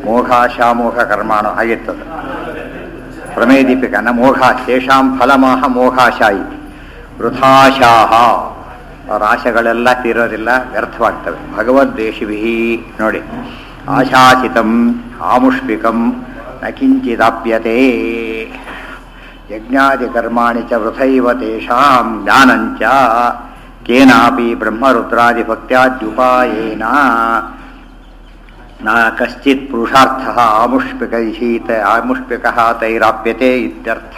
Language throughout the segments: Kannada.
ಮೋಘಾಶಾಮೋಘ ಕರ್ಮಾಣ ಆಗಿರ್ತದೆ ಪ್ರಮೇಯ ದೀಪಿಕನ ಮೋಘ ಶೇಷಾಂ ಫಲಮಾಹ ಮೋಘಾಶಾಯಿ ವೃಥಾಶಾಹ ಅವರ ಆಶೆಗಳೆಲ್ಲ ತೀರೋದಿಲ್ಲ ವ್ಯರ್ಥವಾಗ್ತವೆ ಭಗವದ್ವೇಷಿಭಿ ನೋಡಿ ಆಶಾಸಿತಂ ಆಮುಷ್ಪಿಕಂ ನ ಕಿಂಚಿದಾಪ್ಯತೆ ಯಜ್ಞಾದಿ ಕರ್ಮಾಣಿ ಚ ವೃಥೈವ ತೇಷಾಂ ಜ್ಞಾನಂಚ ಕೇನಾಪಿ ಬ್ರಹ್ಮರುದ್ರಾದಿ ಭಕ್ತ್ಯಾದ್ಯುಪಾಯೇನ ನ ಕಶ್ಚಿತ್ ಪುರುಷಾರ್ಥ ಆಮುಷ್ಪಿಕೈಹೀತ ಆಮುಷ್ಪಿಕ ತೈರಾಪ್ಯತೆ ಇತ್ಯರ್ಥ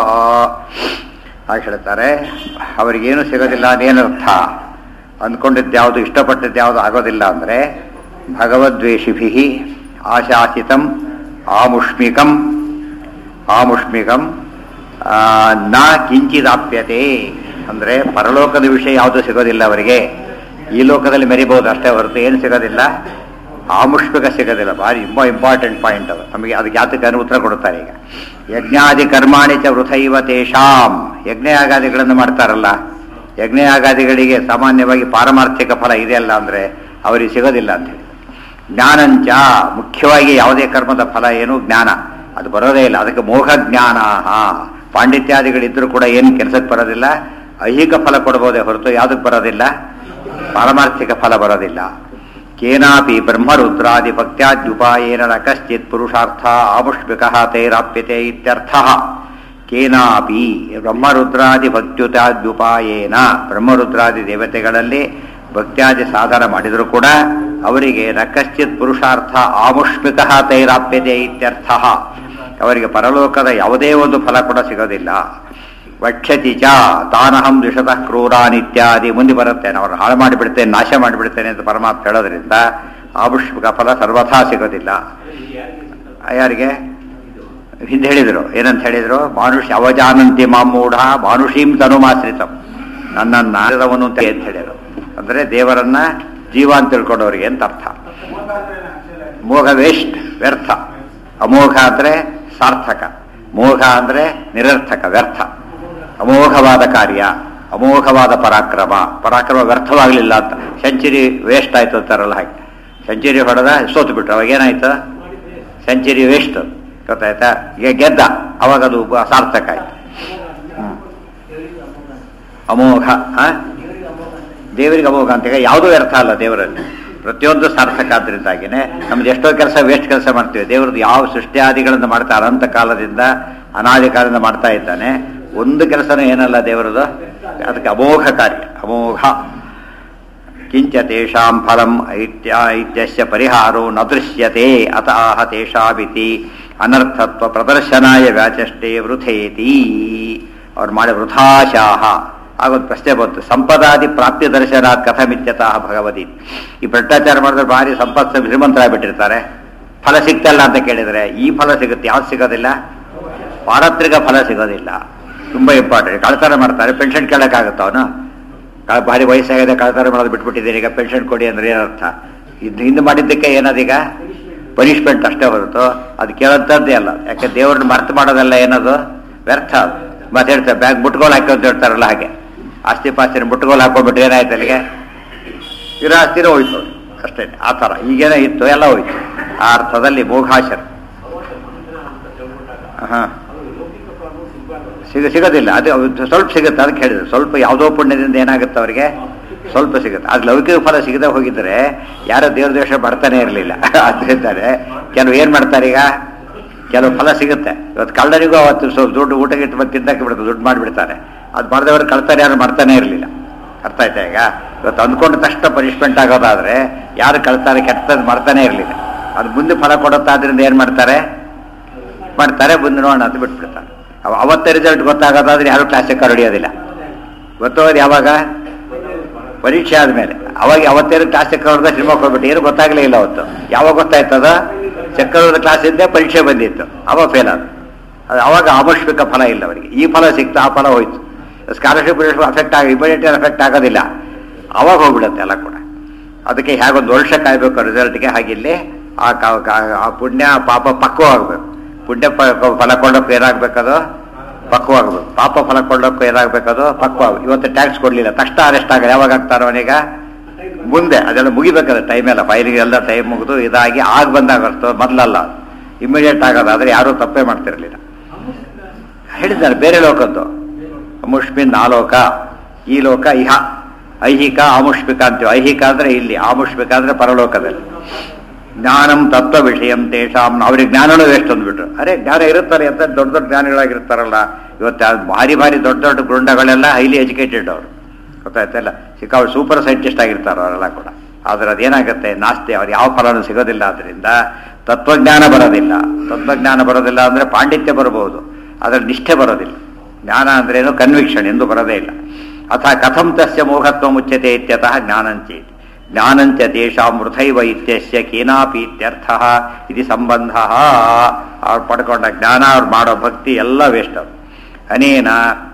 ಹಾಗೆ ಹೇಳ್ತಾರೆ ಅವರಿಗೇನು ಸಿಗೋದಿಲ್ಲ ಅದೇನರ್ಥ ಅಂದ್ಕೊಂಡಿದ್ದು ಯಾವುದು ಇಷ್ಟಪಟ್ಟಿದ್ದು ಯಾವುದು ಆಗೋದಿಲ್ಲ ಅಂದರೆ ಭಗವದ್ವೇಷಿಭಿ ಆಶಾಸಿತಂ ಆಮುಷ್ಮಿಕಂ ಆಮುಷ್ಮಿಕಂ ಆ, ನ ಕಿಂಚಿದಾಪ್ಯತೆ ಅಂದರೆ ಪರಲೋಕದ ವಿಷಯ ಯಾವುದು ಸಿಗೋದಿಲ್ಲ ಅವರಿಗೆ ಈ ಲೋಕದಲ್ಲಿ ಮೆರಿಬಹುದು ಅಷ್ಟೇ ಹೊರತು ಏನು ಸಿಗೋದಿಲ್ಲ ಆಮುಷ್ಪಿಕ ಸಿಗೋದಿಲ್ಲ ಭಾರಿ ತುಂಬ ಇಂಪಾರ್ಟೆಂಟ್ ಪಾಯಿಂಟ್ ಅದು ನಮಗೆ ಅದಕ್ಕೆ ಯಾತಕ್ಕೆ ಅನ್ನು ಉತ್ತರ ಕೊಡ್ತಾರೆ ಈಗ ಯಜ್ಞಾದಿ ಕರ್ಮಾಣಿ ಚ ವೃಥೈವ ತೇಷಾಂ ಯಜ್ಞಯಾಗಾದಿಗಳನ್ನು ಮಾಡ್ತಾರಲ್ಲ ಯಜ್ಞಯಾಗಾದಿಗಳಿಗೆ ಸಾಮಾನ್ಯವಾಗಿ ಪಾರಮಾರ್ಥಿಕ ಫಲ ಇದೆಯಲ್ಲ ಅಂದರೆ ಅವರಿಗೆ ಸಿಗೋದಿಲ್ಲ ಅಂತೇಳಿ ಜ್ಞಾನಂಚ ಮುಖ್ಯವಾಗಿ ಯಾವುದೇ ಕರ್ಮದ ಫಲ ಏನು ಜ್ಞಾನ ಅದು ಬರೋದೇ ಇಲ್ಲ ಅದಕ್ಕೆ ಮೋಹ ಜ್ಞಾನ ಪಾಂಡಿತ್ಯಾದಿಗಳಿದ್ರೂ ಕೂಡ ಏನು ಕೆಲಸಕ್ಕೆ ಬರೋದಿಲ್ಲ ಐಹಿಕ ಫಲ ಕೊಡ್ಬೋದೇ ಹೊರತು ಯಾವುದಕ್ಕೆ ಬರೋದಿಲ್ಲ ಪಾರಮಾರ್ಥಿಕ ಫಲ ಬರೋದಿಲ್ಲ ಕೇನಾಪಿ ಬ್ರಹ್ಮರುದ್ರಾದಿ ಭಕ್ತ್ಯಾದ್ಯುಪಾಯೇನ ನ ಕಶ್ಚಿತ್ ಪುರುಷಾರ್ಥ ಆಮುಷ್ಮಿಕ ತೈರಾಪ್ಯತೆ ಇತ್ಯರ್ಥ ಕೇನಾಪಿ ಬ್ರಹ್ಮರುದ್ರಾದಿ ಭಕ್ತ್ಯುತಾದ್ಯುಪಾಯೇನ ಬ್ರಹ್ಮರುದ್ರಾದಿ ದೇವತೆಗಳಲ್ಲಿ ಭಕ್ತ್ಯಾದಿ ಸಾಧನ ಮಾಡಿದರೂ ಕೂಡ ಅವರಿಗೆ ನ ಕಶ್ಚಿತ್ ಪುರುಷಾರ್ಥ ಆಮುಷ್ಮಿಕ ತೈರಾಪ್ಯತೆ ಇತ್ಯರ್ಥ ಅವರಿಗೆ ಪರಲೋಕದ ಯಾವುದೇ ಒಂದು ಫಲ ಕೂಡ ಸಿಗೋದಿಲ್ಲ ವಕ್ಷತಿ ಚ ತಾನಹಂ ದ್ವಿಷತಃ ಕ್ರೂರಾನ್ ಇತ್ಯಾದಿ ಮುಂದೆ ಬರುತ್ತೆ ನಾನು ಅವ್ರನ್ನ ಹಾಳು ಮಾಡಿಬಿಡ್ತೇನೆ ನಾಶ ಮಾಡಿಬಿಡ್ತೇನೆ ಅಂತ ಪರಮಾತ್ಮ ಹೇಳೋದ್ರಿಂದ ಆಮುಷ್ಮಿಕ ಫಲ ಸರ್ವಥಾ ಸಿಗೋದಿಲ್ಲ ಯಾರಿಗೆ ಹಿಂದೆ ಹೇಳಿದರು ಏನಂತ ಹೇಳಿದರು ಮಾನುಷ್ ಅವಜಾನಂತಿ ಮಾಮೂಢ ಮಾನುಷೀಂ ತನುಮಾಶ್ರಿತಂ ನನ್ನನ್ನು ನಾರದವನು ಅಂತ ಅಂತ ಹೇಳಿದರು ಅಂದರೆ ದೇವರನ್ನ ಜೀವ ಅಂತ ತಿಳ್ಕೊಂಡವರಿಗೆ ಅಂತ ಅರ್ಥ ಮೋಹ ವೇಸ್ಟ್ ವ್ಯರ್ಥ ಅಮೋಘ ಅಂದರೆ ಸಾರ್ಥಕ ಮೋಘ ಅಂದರೆ ನಿರರ್ಥಕ ವ್ಯರ್ಥ ಅಮೋಘವಾದ ಕಾರ್ಯ ಅಮೋಘವಾದ ಪರಾಕ್ರಮ ಪರಾಕ್ರಮ ವ್ಯರ್ಥವಾಗಲಿಲ್ಲ ಅಂತ ಸೆಂಚುರಿ ವೇಸ್ಟ್ ಆಯ್ತು ಅಂತಾರಲ್ಲ ಹಾಗೆ ಸೆಂಚುರಿ ಹೊಡೆದ ಸೋತು ಬಿಟ್ರು ಅವಾಗ ಏನಾಯ್ತು ಸೆಂಚುರಿ ವೇಸ್ಟ್ ಗೊತ್ತಾಯ್ತಾ ಈಗ ಗೆದ್ದ ಅವಾಗ ಅದು ಸಾರ್ಥಕ ಆಯ್ತು ಹ್ಮ್. ಅಮೋಘ ಆ? ದೇವರಿಗೆ ಅಮೋಘ ಅಂತ ಈಗ ಯಾವುದೂ ವ್ಯರ್ಥ ಅಲ್ಲ ದೇವರಲ್ಲಿ ಪ್ರತಿಯೊಂದು ಸಾರ್ಥಕ ಆದ್ರಿಂದಾಗಿನೇ ನಮ್ದು ಎಷ್ಟೋ ಕೆಲಸ ವೇಸ್ಟ್ ಕೆಲಸ ಮಾಡ್ತೀವಿ ದೇವ್ರದ್ದು ಯಾವ ಸೃಷ್ಟಿಯಾದಿಗಳನ್ನು ಮಾಡ್ತಾ ಅನಂತ ಕಾಲದಿಂದ ಅನಾದಿ ಕಾಲದಿಂದ ಮಾಡ್ತಾ ಇದ್ದಾನೆ ಒಂದು ಕೆಲಸನೂ ಏನಲ್ಲ ದೇವರದು ಅದಕ್ಕೆ ಅಮೋಘ ಕಾರ್ಯ ಅಮೋಘ ಕಿಂಚ ತೇಷಾಂ ಫಲಂ ಐತ್ಯ ಐತ್ಯಸ್ಯ ಪರಿಹಾರೋ ನ ದೃಶ್ಯತೆ ಅತ ಆಹ ತೇಷಾಮಿತಿ ಅನರ್ಥತ್ವ ಪ್ರದರ್ಶನಾಯ ವ್ಯಾಚಷ್ಟೇ ವೃಥೇತಿ ಅವ್ರು ಮಾಡಿ ವೃಥಾಶಾಹ ಆಗೊಂದು ಪ್ರಶ್ನೆ ಬಂತು ಸಂಪದಾದಿ ಪ್ರಾಪ್ತಿ ದರ್ಶನಾತ್ ಕಥಮಿತ್ಯತಃ ಭಗವತಿ ಈ ಭ್ರಷ್ಟಾಚಾರ ಮಾಡಿದ್ರೆ ಭಾರಿ ಸಂಪತ್ ಶ್ರೀಮಂತರಾಗ್ಬಿಟ್ಟಿರ್ತಾರೆ ಫಲ ಸಿಗ್ತಲ್ಲ ಅಂತ ಕೇಳಿದರೆ ಈ ಫಲ ಸಿಗುತ್ತೆ ಯಾವ್ದು ಸಿಗೋದಿಲ್ಲ ಪಾರತ್ರಿಕ ಫಲ ಸಿಗೋದಿಲ್ಲ ತುಂಬಾ ಇಂಪಾರ್ಟೆಂಟ್ ಕಳ್ತನ ಮಾಡ್ತಾರೆ ಪೆನ್ಷನ್ ಕೇಳಕ್ಕಾಗತ್ತ ಅವನು ಕ- ಭಾರಿ ವಯಸ್ಸಾಗಿದೆ ಕಳ್ತನ ಮಾಡೋದು ಬಿಟ್ಬಿಟ್ಟಿದ್ದೀನಿ ಈಗ ಪೆನ್ಷನ್ ಕೊಡಿ ಅಂದ್ರೆ ಏನರ್ಥ ಇದು ಹಿಂದೆ ಮಾಡಿದ್ದಕ್ಕೆ ಏನದೀಗ ಪನಿಷ್ಮೆಂಟ್ ಅಷ್ಟೇ ಹೊರತು ಅದು ಕೇಳೋಂಥದ್ದೇ ಅಲ್ಲ ಯಾಕೆ ದೇವ್ರನ್ನ ಮರ್ತು ಮಾಡೋದಲ್ಲ ಏನದು ವ್ಯರ್ಥ ಅದು ಮತ್ತೆ ಹೇಳ್ತಾರೆ ಬ್ಯಾಗ್ ಮುಟ್ಗೋಲ್ ಹಾಕಿ ಅಂತ ಹೇಳ್ತಾರಲ್ಲ ಹಾಗೆ ಆಸ್ತಿ ಪಾಸ್ತಿನ ಮುಟ್ಗೋಲ್ ಹಾಕೊಂಡ್ಬಿಟ್ಟು ಏನಾಯ್ತು ಅಲ್ಲಿಗೆ ಇರೋ ಆಸ್ತಿನೂ ಹೋಯ್ತು ಅಷ್ಟೇ ಆ ಥರ ಈಗೇನೋ ಇತ್ತು ಎಲ್ಲ ಹೋಯ್ತು ಆ ಅರ್ಥದಲ್ಲಿ ಮೋಘಾಶರ್ ಹಾಂ ಸಿಗ ಸಿಗೋದಿಲ್ಲ ಅದು ಅದು ಸ್ವಲ್ಪ ಸಿಗುತ್ತೆ ಅದಕ್ಕೆ ಹೇಳಿದ್ರು ಸ್ವಲ್ಪ ಯಾವುದೋ ಪುಣ್ಯದಿಂದ ಏನಾಗುತ್ತೆ ಅವರಿಗೆ ಸ್ವಲ್ಪ ಸಿಗುತ್ತೆ ಅದು ಲೌಕಿಕ ಫಲ ಸಿಗದೆ ಹೋಗಿದ್ರೆ ಯಾರೋ ದೇವ್ರ ದೇಶ ಬರ್ತಾನೆ ಇರಲಿಲ್ಲ ಅದ್ರಿಂದಾನೆ ಕೆಲವು ಏನು ಮಾಡ್ತಾರೆ ಈಗ ಕೆಲವು ಫಲ ಸಿಗುತ್ತೆ ಇವತ್ತು ಕಳ್ಳರಿಗೂ ಅವತ್ತು ಸ್ವಲ್ಪ ದುಡ್ಡು ಊಟಕ್ಕೆ ಇಟ್ಟು ಬಂದು ತಿನ್ನಕ್ಕೆ ಬಿಡುತ್ತೆ ದುಡ್ಡು ಮಾಡಿಬಿಡ್ತಾರೆ ಅದು ಮಾಡಿದವರು ಕಳ್ತಾರೆ ಯಾರು ಮಾಡ್ತಾನೆ ಇರಲಿಲ್ಲ ಅರ್ಥ ಆಯ್ತಾ ಈಗ ಇವತ್ತು ಅಂದ್ಕೊಂಡ ತಕ್ಷಣ ಪನಿಷ್ಮೆಂಟ್ ಆಗೋದಾದ್ರೆ ಯಾರು ಕಳ್ತಾರೆ ಕೆಟ್ಟದ್ದು ಮಾಡ್ತಾನೆ ಇರಲಿಲ್ಲ ಅದು ಮುಂದೆ ಫಲ ಕೊಡುತ್ತಾದ್ರಿಂದ ಏನು ಮಾಡ್ತಾರೆ ಮಾಡ್ತಾರೆ ಮುಂದೆ ನೋಡೋಣ ಅಂತ ಬಿಟ್ಬಿಡ್ತಾರೆ ಅವ ಅವತ್ತೇ ರಿಸಲ್ಟ್ ಗೊತ್ತಾಗೋದಾದ್ರೆ ಯಾರು ಕ್ಲಾಸಿಗೆ ಹೊಡೆಯೋದಿಲ್ಲ ಗೊತ್ತೋದು ಯಾವಾಗ ಪರೀಕ್ಷೆ ಆದಮೇಲೆ ಅವಾಗ ಅವತ್ತೇನು ಕ್ಲಾಸ್ ಚೆಕ್ ಹೊಡೆದ ಶಿವಮೊಗ್ಗ ಹೋಗ್ಬಿಟ್ಟು ಏನು ಗೊತ್ತಾಗಲೇ ಇಲ್ಲ ಅವತ್ತು ಯಾವಾಗ ಗೊತ್ತಾಯ್ತದ ಚಕ್ರದ ಕ್ಲಾಸ್ ಇದ್ದೇ ಪರೀಕ್ಷೆ ಬಂದಿತ್ತು ಅವಾಗ ಫೇಲ್ ಆದ ಅದು ಅವಾಗ ಆಮುಷ್ಮಿಕ ಫಲ ಇಲ್ಲ ಅವರಿಗೆ ಈ ಫಲ ಸಿಕ್ತು ಆ ಫಲ ಹೋಯ್ತು ಸ್ಕಾಲರ್ಶಿಪ್ ಅಫೆಕ್ಟ್ ಆಗಿ ಇಮಿಡಿಯೇಟ್ ಎಫೆಕ್ಟ್ ಆಗೋದಿಲ್ಲ ಅವಾಗ ಹೋಗ್ಬಿಡುತ್ತೆ ಎಲ್ಲ ಕೂಡ ಅದಕ್ಕೆ ಹೇಗೊಂದು ವರ್ಷ ಕಾಯ್ಬೇಕು ರಿಸಲ್ಟ್ಗೆ ಹಾಗಿಲ್ಲಿ ಆ ಕ- ಕ- ಆ ಪುಣ್ಯ ಪಾಪ ಪಕ್ವವಾಗಬೇಕು ಪುಣ್ಯ ಪ- ಫಲ ಕೊಳ್ಳೋಕೆ ಏನಾಗಬೇಕದು ಪಕ್ವವಾಗಬೇಕು ಪಾಪ ಫಲ ಕೊಳ್ಳೋಕೆ ಏನಾಗಬೇಕದು ಪಕ್ವ ಇವತ್ತು ಟ್ಯಾಕ್ಸ್ ಕೊಡಲಿಲ್ಲ ತಕ್ಷಣ ಅರೆಸ್ಟ್ ಆಗ ಯಾವಾಗ ಆಗ್ತಾರೋ ಅವನೀಗ ಮುಂದೆ ಅದೆಲ್ಲ ಮುಗಿಬೇಕಾದ್ರೆ ಟೈಮ್ ಎಲ್ಲ ಫೈಲಿಗೆ ಎಲ್ಲ ಟೈಮ್ ಮುಗಿದು ಇದಾಗಿ ಆಗ ಬಂದಾಗ ಅರ್ಥ ಮೊದಲಲ್ಲ ಇಮಿಡಿಯೇಟ್ ಆಗೋದಾದ್ರೆ ಯಾರೂ ತಪ್ಪೇ ಮಾಡ್ತಿರಲಿಲ್ಲ ಹೇಳಿದ್ದಾರೆ ಬೇರೆ ಲೋಕದ್ದು ಅಮುಷ್ಮಿನ್ ಆಲೋಕ ಈ ಲೋಕ ಇಹ ಐಹಿಕ ಆಮುಷ್ಮಿಕ ಅಂತೀವಿ ಐಹಿಕ ಅಂದ್ರೆ ಇಲ್ಲಿ ಆಮುಷ್ಮಿಕ ಅಂದ್ರೆ ಪರಲೋಕದಲ್ಲಿ ಜ್ಞಾನಂ ತತ್ವ ವಿಷಯಂ ತೇಷಾಂ ಅವ್ರಿಗೆ ಜ್ಞಾನನೂ ವೇಸ್ಟ್ ಅಂದ್ಬಿಟ್ರು ಅರೆ ಜ್ಞಾನ ಇರುತ್ತಾರೆ ಅಂತ ದೊಡ್ಡ ದೊಡ್ಡ ಜ್ಞಾನಿಗಳಾಗಿರ್ತಾರಲ್ಲ ಇವತ್ತು ಆ ಭಾರಿ ಭಾರಿ ದೊಡ್ಡ ದೊಡ್ಡ ಗುಂಡಗಳೆಲ್ಲ ಹೈಲಿ ಎಜುಕೇಟೆಡ್ ಅವರು ಗೊತ್ತಾಯ್ತಲ್ಲ ಸಿಕ್ಕಾವ್ ಸೂಪರ್ ಸೈಂಟಿಸ್ಟ್ ಆಗಿರ್ತಾರೆ ಅವರೆಲ್ಲ ಕೂಡ ಆದ್ರೆ ಅದೇನಾಗುತ್ತೆ ನಾಸ್ತಿ ಅವ್ರು ಯಾವ ಫಲನೂ ಸಿಗೋದಿಲ್ಲ ಅದರಿಂದ ತತ್ವಜ್ಞಾನ ಬರೋದಿಲ್ಲ ತತ್ವಜ್ಞಾನ ಬರೋದಿಲ್ಲ ಅಂದ್ರೆ ಪಾಂಡಿತ್ಯ ಬರಬಹುದು ಅದರ ನಿಷ್ಠೆ ಬರೋದಿಲ್ಲ ಜ್ಞಾನ ಅಂದ್ರೇನು ಕನ್ವಿಕ್ಷನ್ ಎಂದು ಬರೋದೇ ಇಲ್ಲ ಅಥ ಕಥಂ ತಸ್ಯ ಮೋಹತ್ವ ಮುಚ್ಯತೆ ಇತ್ಯತಃ ಜ್ಞಾನಂಚೇತಿ ಜ್ಞಾನಂಚ ತೇಷಾಂ ಮೃಥೈವ ಇತ್ಯಸ್ಯ ಕೇನಾಪಿ ಇತ್ಯರ್ಥ ಇದು ಸಂಬಂಧ ಅವ್ರು ಪಡ್ಕೊಂಡ ಜ್ಞಾನ ಅವ್ರು ಮಾಡೋ ಭಕ್ತಿ ಎಲ್ಲ ವೇಸ್ಟ್ ಅದು ಅನೇನ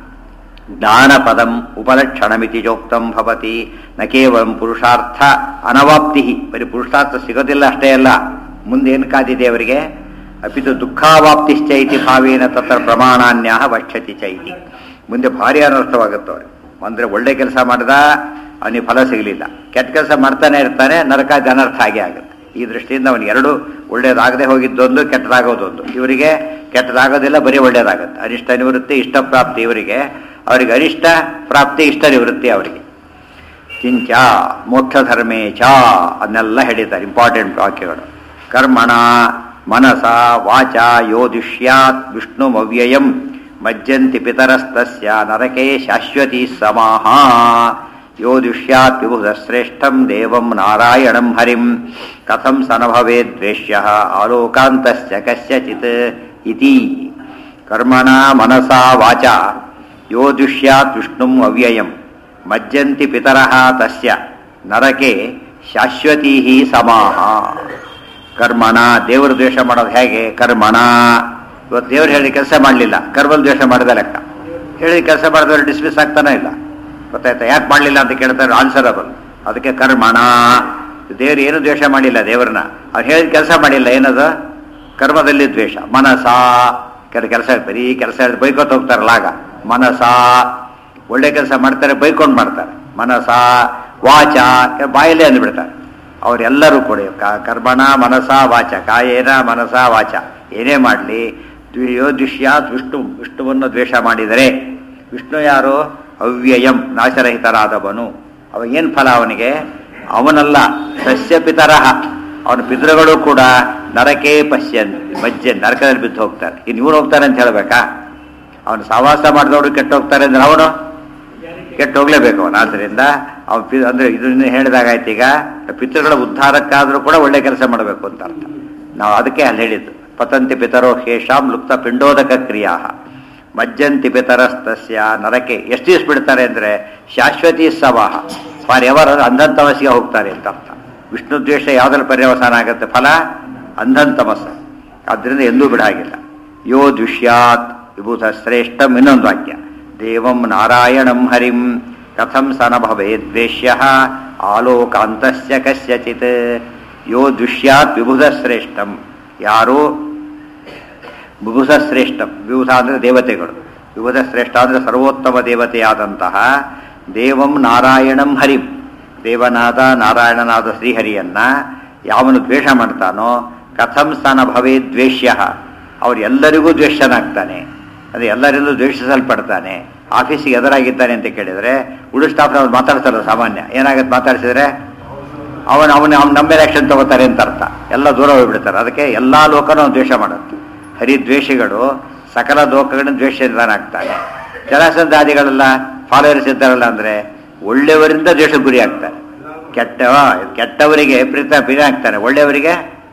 ಜ್ಞಾನಪದಂ ಉಪಲಕ್ಷಣಮಿತಿ ಚೋಕ್ತಂ ಭವತಿ ನ ಕೇವಲ ಪುರುಷಾರ್ಥ ಅನವಾಪ್ತಿ ಬರೀ ಪುರುಷಾರ್ಥ ಸಿಗೋದಿಲ್ಲ ಅಷ್ಟೇ ಅಲ್ಲ ಮುಂದೆ ಏನು ಕಾದಿದೆ ಅವರಿಗೆ ಅಪಿತು ದುಃಖಾವಾಪ್ತಿಶ್ಚೈತಿ ಭಾವೇನ ತತ್ರ ಪ್ರಮಾಣಾನ್ಯ ವಕ್ಷತಿ ಚೈತಿ ಮುಂದೆ ಭಾರಿ ಅನರ್ಥವಾಗುತ್ತೆ ಅವ್ರಿಗೆ ಅಂದ್ರೆ ಒಳ್ಳೆ ಕೆಲಸ ಮಾಡಿದ ಅವನಿಗೆ ಫಲ ಸಿಗಲಿಲ್ಲ ಕೆಟ್ಟ ಕೆಲಸ ಮಾಡ್ತಾನೆ ಇರ್ತಾನೆ ನರಕಾದ ಅನರ್ಥ ಆಗೇ ಆಗುತ್ತೆ ಈ ದೃಷ್ಟಿಯಿಂದ ಅವನಿಗೆ ಎರಡು ಒಳ್ಳೇದಾಗದೆ ಹೋಗಿದ್ದೊಂದು ಕೆಟ್ಟದಾಗೋದೊಂದು ಇವರಿಗೆ ಕೆಟ್ಟದಾಗೋದಿಲ್ಲ ಬರೀ ಒಳ್ಳೇದಾಗುತ್ತೆ ಅನಿಷ್ಟ ನಿವೃತ್ತಿ ಇಷ್ಟ ಪ್ರಾಪ್ತಿ ಇವರಿಗೆ ಅವರಿಗೆ ಅನಿಷ್ಟ ಪ್ರಾಪ್ತಿ ಇಷ್ಟ ನಿವೃತ್ತಿ ಅವರಿಗೆ ಕಿಂಚ ಮೋಕ್ಷ ಧರ್ಮೇ ಚ ಅದನ್ನೆಲ್ಲ ಹೇಳಿದ್ದಾರೆ ಇಂಪಾರ್ಟೆಂಟ್ ವಾಕ್ಯಗಳು ಕರ್ಮಣ ಮನಸ ವಾಚ ಯೋದಿಷ್ಯಾತ್ ವಿಷ್ಣುಮವ್ಯಯಂ ಮಜ್ಜಂತಿ ಪಿತರಸ್ತಸ್ಯ ನರಕೆ ಶಾಶ್ವತಿ ಸಮಾಹ ಯೋದಿಷ್ಯಾತ್ ವಿಭುಧ ಶ್ರೇಷ್ಠಂ ದೇವಂ ನಾರಾಯಣಂ ಹರಿಂ ಕಥಂ ಸ ನ ಭವೇದ್ವೇಷ್ಯ ಆಲೋಕಾಂತಸ್ಯ ಕಸ್ಯಚಿತ್ ಇತಿ ಕರ್ಮಣ ಮನಸಾ ವಾಚ ಯೋದಿಷ್ಯಾತ್ ವಿಷ್ಣುಂ ಅವ್ಯಯಂ ಮಜ್ಜಂತಿ ಪಿತರಃ ತಸ್ಯ ನರಕೆ ಶಾಶ್ವತೀ ಸಮಾಹ ಕರ್ಮಣ ದೇವರು ದ್ವೇಷ ಮಾಡೋದು ಹೇಗೆ ಕರ್ಮಣ ಇವತ್ತು ದೇವರು ಹೇಳಿ ಕೆಲಸ ಮಾಡಲಿಲ್ಲ ಕರ್ಮಲ್ ದ್ವೇಷ ಮಾಡಿದ ಲೆಕ್ಕ ಹೇಳಿ ಕೆಲಸ ಮಾಡಿದವರು ಡಿಸ್ಮಿಸ್ ಆಗ್ತಾನೆ ಇಲ್ಲ ಗೊತ್ತಾಯ್ತಾ ಯಾಕೆ ಮಾಡಲಿಲ್ಲ ಅಂತ ಕೇಳ್ತಾರೆ ಆನ್ಸರಬಲ್ ಅದಕ್ಕೆ ಕರ್ಮಣ ದೇವರು ಏನು ದ್ವೇಷ ಮಾಡಿಲ್ಲ ದೇವರನ್ನ ಅವ್ರು ಹೇಳಿದ ಕೆಲಸ ಮಾಡಿಲ್ಲ ಏನದು ಕರ್ಮದಲ್ಲಿ ದ್ವೇಷ ಮನಸ ಕೆಲ ಕೆಲಸ ಬರೀ ಕೆಲಸ ಬೈಕೋತ ಹೋಗ್ತಾರಲ್ಲ ಆಗ ಮನಸ ಒಳ್ಳೆ ಕೆಲಸ ಮಾಡ್ತಾರೆ ಬೈಕೊಂಡು ಮಾಡ್ತಾರೆ ಮನಸ ವಾಚ ಬಾಯಲ್ಲೇ ಅಂದ್ಬಿಡ್ತಾರೆ ಅವರೆಲ್ಲರೂ ಕೂಡ ಕ- ಕರ್ಮಣ ಮನಸ ವಾಚ ಕಾಯೇನ ಮನಸ ವಾಚ ಏನೇ ಮಾಡಲಿ ದ್ವಿಯೋದಿಷ್ಯಾತ್ ವಿಷ್ಣು ವಿಷ್ಣುವನ್ನು ದ್ವೇಷ ಮಾಡಿದರೆ ವಿಷ್ಣು ಯಾರು ಅವ್ಯಯಂ ನಾಶರಹಿತರಾದವನು ಅವ ಏನು ಫಲ ಅವನಿಗೆ ಅವನಲ್ಲ ಸಸ್ಯ ಪಿತರಹ ಅವನ ಪಿತೃಗಳು ಕೂಡ ನರಕೇ ಪಶ್ಯನ್ ಮಜ್ಜೆ ನರಕದಲ್ಲಿ ಬಿದ್ದು ಹೋಗ್ತಾರೆ ಇನ್ನು ಇವನು ಹೋಗ್ತಾನೆ ಅಂತ ಹೇಳ್ಬೇಕಾ ಅವನು ಸಹವಾಸ ಮಾಡಿದವರು ಕೆಟ್ಟು ಹೋಗ್ತಾರೆ ಅಂದ್ರೆ ಅವನು ಕೆಟ್ಟು ಹೋಗ್ಲೇಬೇಕು ಅವನು ಆದ್ದರಿಂದ ಅವನು ಪಿ ಅಂದ್ರೆ ಇದನ್ನ ಹೇಳಿದಾಗಾಯ್ತು ಈಗ ಪಿತೃಗಳ ಉದ್ಧಾರಕ್ಕಾದ್ರೂ ಕೂಡ ಒಳ್ಳೆ ಕೆಲಸ ಮಾಡಬೇಕು ಅಂತ ಅರ್ಥ ನಾವು ಅದಕ್ಕೆ ಅಲ್ಲಿ ಹೇಳಿದ್ದು ಪತಂತಿ ಪಿತರೋ ಹೇಷಾಂ ಲುಪ್ತ ಪಿಂಡೋದಕ ಕ್ರಿಯಾ ಮಜ್ಜಂತಿ ಪಿತರಸ್ತಸ್ಯ ನರಕೆ ಎಷ್ಟು ದಿವಸ ಬಿಡ್ತಾರೆ ಅಂದ್ರೆ ಶಾಶ್ವತಿ ಸವಾಹ ಫಾರ್ ಎವರ್ ಅಂಧಂತಮಸ್ಸಿಗೆ ಹೋಗ್ತಾರೆ ಅಂತ ಅರ್ಥ ವಿಷ್ಣು ದ್ವೇಷ ಯಾವ್ದ್ರಲ್ಲಿ ಪರ್ಯವಸಾನ ಆಗುತ್ತೆ ಫಲ ಅಂಧಂತಮಸ ಆದ್ರಿಂದ ಎಂದೂ ಬಿಡಾಗಿಲ್ಲ ಯೋ ದುಷ್ಯಾತ್ ವಿಭೂತ ಶ್ರೇಷ್ಠಂ ಇನ್ನೊಂದು ವಾಕ್ಯ ದೇವಂ ನಾರಾಯಣಂ ಹರಿಂ ಕಥಂ ಸ ನ ಭವೇದ್ವೇಷ್ಯ ಆಲೋಕಾಂತಸ್ಯ ಕಸ್ಯಚಿತ್ ಯೋ ದುಷ್ಯಾತ್ ವಿಭುಧ ಶ್ರೇಷ್ಠಂ ಯಾರು ವಿಭುಧ ಶ್ರೇಷ್ಠ ವಿಭುಧ ಅಂದರೆ ದೇವತೆಗಳು ವಿಭುಧ ಶ್ರೇಷ್ಠ ಅಂದರೆ ಸರ್ವೋತ್ತಮ ದೇವತೆಯಾದಂತಹ ದೇವಂ ನಾರಾಯಣಂ ಹರಿಂ ದೇವನಾದ ನಾರಾಯಣನಾದ ಶ್ರೀಹರಿಯನ್ನ ಯಾವನು ದ್ವೇಷ ಮಾಡ್ತಾನೋ ಕಥಂ ಸ್ಥಾನ ಭವೇ ದ್ವೇಷ್ಯ ಅವ್ರು ಎಲ್ಲರಿಗೂ ದ್ವೇಷನಾಗ್ತಾನೆ ಅದು ಎಲ್ಲರಿಂದಲೂ ದ್ವೇಷಿಸಲ್ಪಡ್ತಾನೆ ಆಫೀಸಿಗೆ ಎದುರಾಗಿದ್ದಾನೆ ಅಂತ ಕೇಳಿದರೆ ಉಳಿದ ಸ್ಟಾಫ್ನವ್ರು ಮಾತಾಡ್ತಾರಲ್ಲ ಸಾಮಾನ್ಯ ಏನಾಗತ್ತೆ ಮಾತಾಡ್ಸಿದ್ರೆ ಅವನು ಅವನು ಅವ್ನು ನಮ್ಮ ಮೇಲೆ ಆಕ್ಷನ್ ತಗೋತಾರೆ ಅಂತ ಅರ್ಥ ಎಲ್ಲ ದೂರ ಹೋಗ್ಬಿಡ್ತಾರೆ ಅದಕ್ಕೆ ಎಲ್ಲಾ ಲೋಕನೂ ಅವ್ನು ದ್ವೇಷ ಮಾಡುತ್ತೆ ಹರಿದ್ವೇಷಿಗಳು ಸಕಲ ಲೋಕಗಳನ್ನ ದ್ವೇಷದಾನಾಗ್ತಾನೆ ಜಲಸಂಧಾದಿಗಳೆಲ್ಲ ಫಾಲೋವರ್ಸ್ ಇದ್ದಾರಲ್ಲ ಅಂದ್ರೆ ಒಳ್ಳೆಯವರಿಂದ ದ್ವೇಷ ಗುರಿ ಆಗ್ತಾರೆ ಕೆಟ್ಟವ ಕೆಟ್ಟವರಿಗೆ ಪ್ರೀತ ಪ್ರಿಯ ಆಗ್ತಾನೆ ಒಳ್ಳೆಯವರಿಗೆ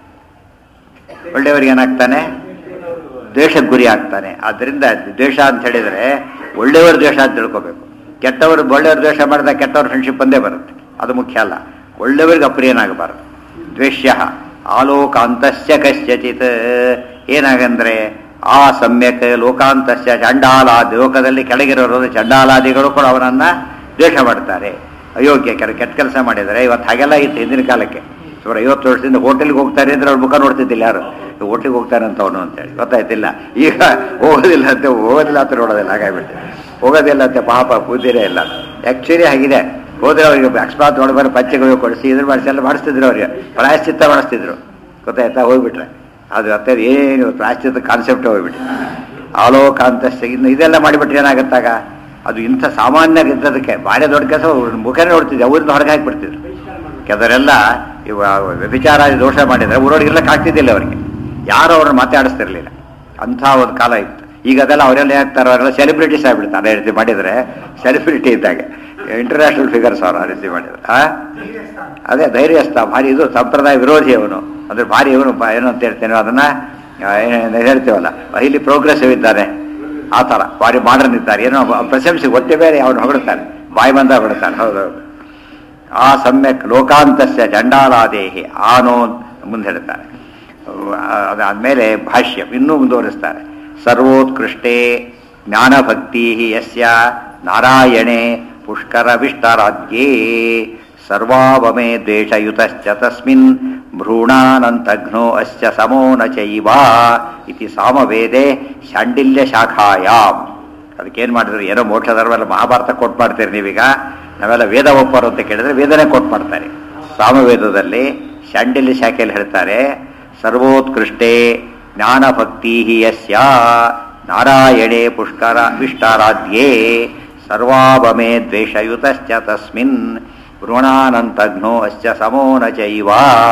ಒಳ್ಳೆಯವರಿಗೆ ಏನಾಗ್ತಾನೆ ದ್ವೇಷಕ್ಕೆ ಗುರಿ ಆಗ್ತಾನೆ ಆದ್ದರಿಂದ ದ್ವೇಷ ಅಂತ ಹೇಳಿದರೆ ಒಳ್ಳೆಯವರು ದ್ವೇಷ ಅಂತ ತಿಳ್ಕೋಬೇಕು ಕೆಟ್ಟವರು ಒಳ್ಳೆಯವರು ದ್ವೇಷ ಮಾಡಿದಾಗ ಕೆಟ್ಟವ್ರ ಫ್ರೆಂಡ್ಶಿಪ್ ಬಂದೇ ಬರುತ್ತೆ ಅದು ಮುಖ್ಯ ಅಲ್ಲ ಒಳ್ಳೆಯವರಿಗೆ ಅಪ್ರಿಯನಾಗಬಾರದು ದ್ವೇಷ್ಯ ಆಲೋಕಾಂತಸ್ಯ ಕಶ್ಯಚಿತ್ ಏನಾಗಂದ್ರೆ ಆ ಸಮ್ಯಕ್ ಲೋಕಾಂತಸ್ಯ ಚಂಡಾಲಾದಿ ಲೋಕದಲ್ಲಿ ಕೆಳಗಿರೋರು ಚಂಡಾಲಾದಿಗಳು ಕೂಡ ಅವನನ್ನ ದ್ವೇಷ ಮಾಡ್ತಾರೆ ಅಯೋಗ್ಯ ಕೆಲ ಕೆಟ್ಟ ಕೆಲಸ ಮಾಡಿದರೆ ಇವತ್ತು ಹಾಗೆಲ್ಲ ಇತ್ತು ಹಿಂದಿನ ಕಾಲಕ್ಕೆ ಸುಮಾರು ಐವತ್ತು ವರ್ಷದಿಂದ ಹೋಟೆಲ್ಗೆ ಹೋಗ್ತಾರೆ ಅಂದ್ರೆ ಅವ್ರ ಮುಖ ನೋಡ್ತಿದ್ದಿಲ್ಲ ಯಾರು ಹೋಟ್ಲಿಗೆ ಹೋಗ್ತಾನೆ ಅಂತ ಅವನು ಅಂತೇಳಿ ಗೊತ್ತಾಯ್ತಿಲ್ಲ ಈಗ ಹೋಗೋದಿಲ್ಲ ಅಂತ ಹೋಗೋದಿಲ್ಲ ಅಂತ ನೋಡೋದಿಲ್ಲ ಹಾಗಾಗ್ಬಿಟ್ಟು ಹೋಗೋದಿಲ್ಲ ಅಂತ ಪಾಪ ಕೂದಿರೇ ಇಲ್ಲ ಆ್ಯಕ್ಚುಲಿ ಆಗಿದೆ ಹೋದ್ರೆ ಅವರಿಗೆ ಅಕಸ್ಮಾತ್ ಒಳಗೆ ಪಂಚಗಳು ಕೊಡಿಸಿ ಇದ್ರ ಮಾಡಿಸಿ ಎಲ್ಲ ಮಾಡಿಸ್ತಿದ್ರು ಅವರಿಗೆ ಪ್ರಾಯಶ್ಚಿತ್ತ ಮಾಡಿಸ್ತಿದ್ರು ಗೊತ್ತಾಯ್ತಾ ಹೋಗ್ಬಿಟ್ರೆ ಅದು ಮತ್ತೆ ಏನು ಪ್ರಾಯಶ್ಚಿತ್ತ ಕಾನ್ಸೆಪ್ಟ್ ಹೋಗ್ಬಿಟ್ರೆ ಆಲೋಕಾಂತ ಇನ್ನು ಇದೆಲ್ಲ ಮಾಡಿಬಿಟ್ರೆ ಏನಾಗತ್ತಾಗ ಅದು ಇಂಥ ಸಾಮಾನ್ಯ ಇದ್ದದಕ್ಕೆ ಭಾರಿ ದೊಡ್ಡ ಕೆಲಸ ಮುಖನೇ ನೋಡ್ತಿದ್ದೆ ಅವ್ರಿಂದ ಹೊರಗೆ ಹಾಕಿಬಿಡ್ತಿದ್ರು ಕೆಲವರೆಲ್ಲ ಇವ ವ್ಯಭಿಚಾರಾದಿ ದೋಷ ಮಾಡಿದ್ರೆ ಊರೊಳಗೆ ಇರ್ಲಕ್ಕೆ ಆಗ್ತಿದ್ದಿಲ್ಲ ಅವರಿಗೆ ಯಾರು ಅವ್ರನ್ನ ಮಾತಾಡಿಸ್ತಿರ್ಲಿಲ್ಲ ಅಂಥ ಒಂದು ಕಾಲ ಇತ್ತು ಈಗ ಅದೆಲ್ಲ ಅವರೆಲ್ಲ ಆಗ್ತಾರೆ ಅವರೆಲ್ಲ ಸೆಲೆಬ್ರಿಟೀಸ್ ಆಗ್ಬಿಡ್ತಾರೆ ಆ ರೀತಿ ಮಾಡಿದರೆ ಸೆಲೆಬ್ರಿಟಿ ಇದ್ದಾಗ ಇಂಟರ್ನ್ಯಾಷನಲ್ ಫಿಗರ್ಸ್ ಅವರು ಆ ರೀತಿ ಮಾಡಿದ್ರೆ ಆ ಅದೇ ಧೈರ್ಯಸ್ಥ ಭಾರಿ ಇದು ಸಂಪ್ರದಾಯ ವಿರೋಧಿ ಅವನು ಅಂದ್ರೆ ಭಾರಿ ಇವನು ಬ- ಏನು ಅಂತ ಹೇಳ್ತೇನೆ ಅದನ್ನ ಆ, ಏನು ಹೇಳ್ತೇವಲ್ಲ ಇಲ್ಲಿ ಪ್ರೋಗ್ರೆಸಿವ್ ಇದ್ದಾನೆ ಆ ಥರ ಭಾರಿ ಮಾಡರ್ನ್ ಇದ್ದಾರೆ ಏನೋ ಬ- ಪ್ರಶಂಸೆ ಒಟ್ಟೆ ಬೇರೆ ಅವನು ಹೊಗಳ್ತಾನೆ ಬಾಯಿ ಬಂದ ಹೊಗಳ್ತಾನೆ ಹೌದೌದು ಆ ಸಮ್ಯಕ್ ಲೋಕಾಂತಸ್ಯ ಚಂಡಾಲಾದೇಹಿ ಆನೋ ಮುಂದೆ ಹೇಳ್ತಾರೆ ಅದಾದ್ಮೇಲೆ ಭಾಷ್ಯ ಇನ್ನೂ ಮುಂದುವರಿಸ್ತಾರೆ ಸರ್ವೋತ್ಕೃಷ್ಟೇ ಜ್ಞಾನಭಕ್ತಿ ಯಸ್ಯ ನಾರಾಯಣೆ ಪುಷ್ಕರ ವಿಷ್ಟರಾಜ್ಯೇ ಸರ್ವಾವಮೇ ದ್ವೇಷಯುತಶ್ಚ ತಸ್ಮಿನ್ ಭ್ರೂಣಾನಂತಘ್ನೋ ಅಸ್ಯ ಸಮೋ ನ ಚೈವ ಇತಿ ಸಾಮವೇದೆ ಶಾಂಡಿಲ್ಯ ಶಾಖಾಯಾಮ್ ಅದಕ್ಕೇನು ಮಾಡಿದ್ರು ಏನೋ ಮೋಕ್ಷ ಧರ್ಮೆಲ್ಲ ಮಹಾಭಾರತ ಕೊಟ್ಟು ಮಾಡ್ತೀರಿ ನೀವೀಗ ನಾವೆಲ್ಲ ವೇದ ಒಪ್ಪರು ಅಂತ ಕೇಳಿದ್ರೆ ವೇದನೆ ಕೊಟ್ಟು ಮಾಡ್ತಾರೆ ಸಾಮವೇದದಲ್ಲಿ ಶಾಂಡಿಲ್ಯ ಶಾಖೆಯಲ್ಲಿ ಹೇಳ್ತಾರೆ ಸರ್ವೋತ್ಕೃಷ್ಟೇ ಜ್ಞಾನಭಕ್ತಿ ಯಸ್ಯ ನಾರಾಯಣೇ ಪುಷ್ಕರ ವಿಷ್ಟಾರಾಧ್ಯೇ ಸರ್ವಾಭಮೆ ದ್ವೇಷಯುತಶ್ಚ ತಸ್ಮಿನ್ ಋಣಾನಂತಘ್ನೋ ಅಶ್ಚ ಸಮೋ ನ ಚೈವ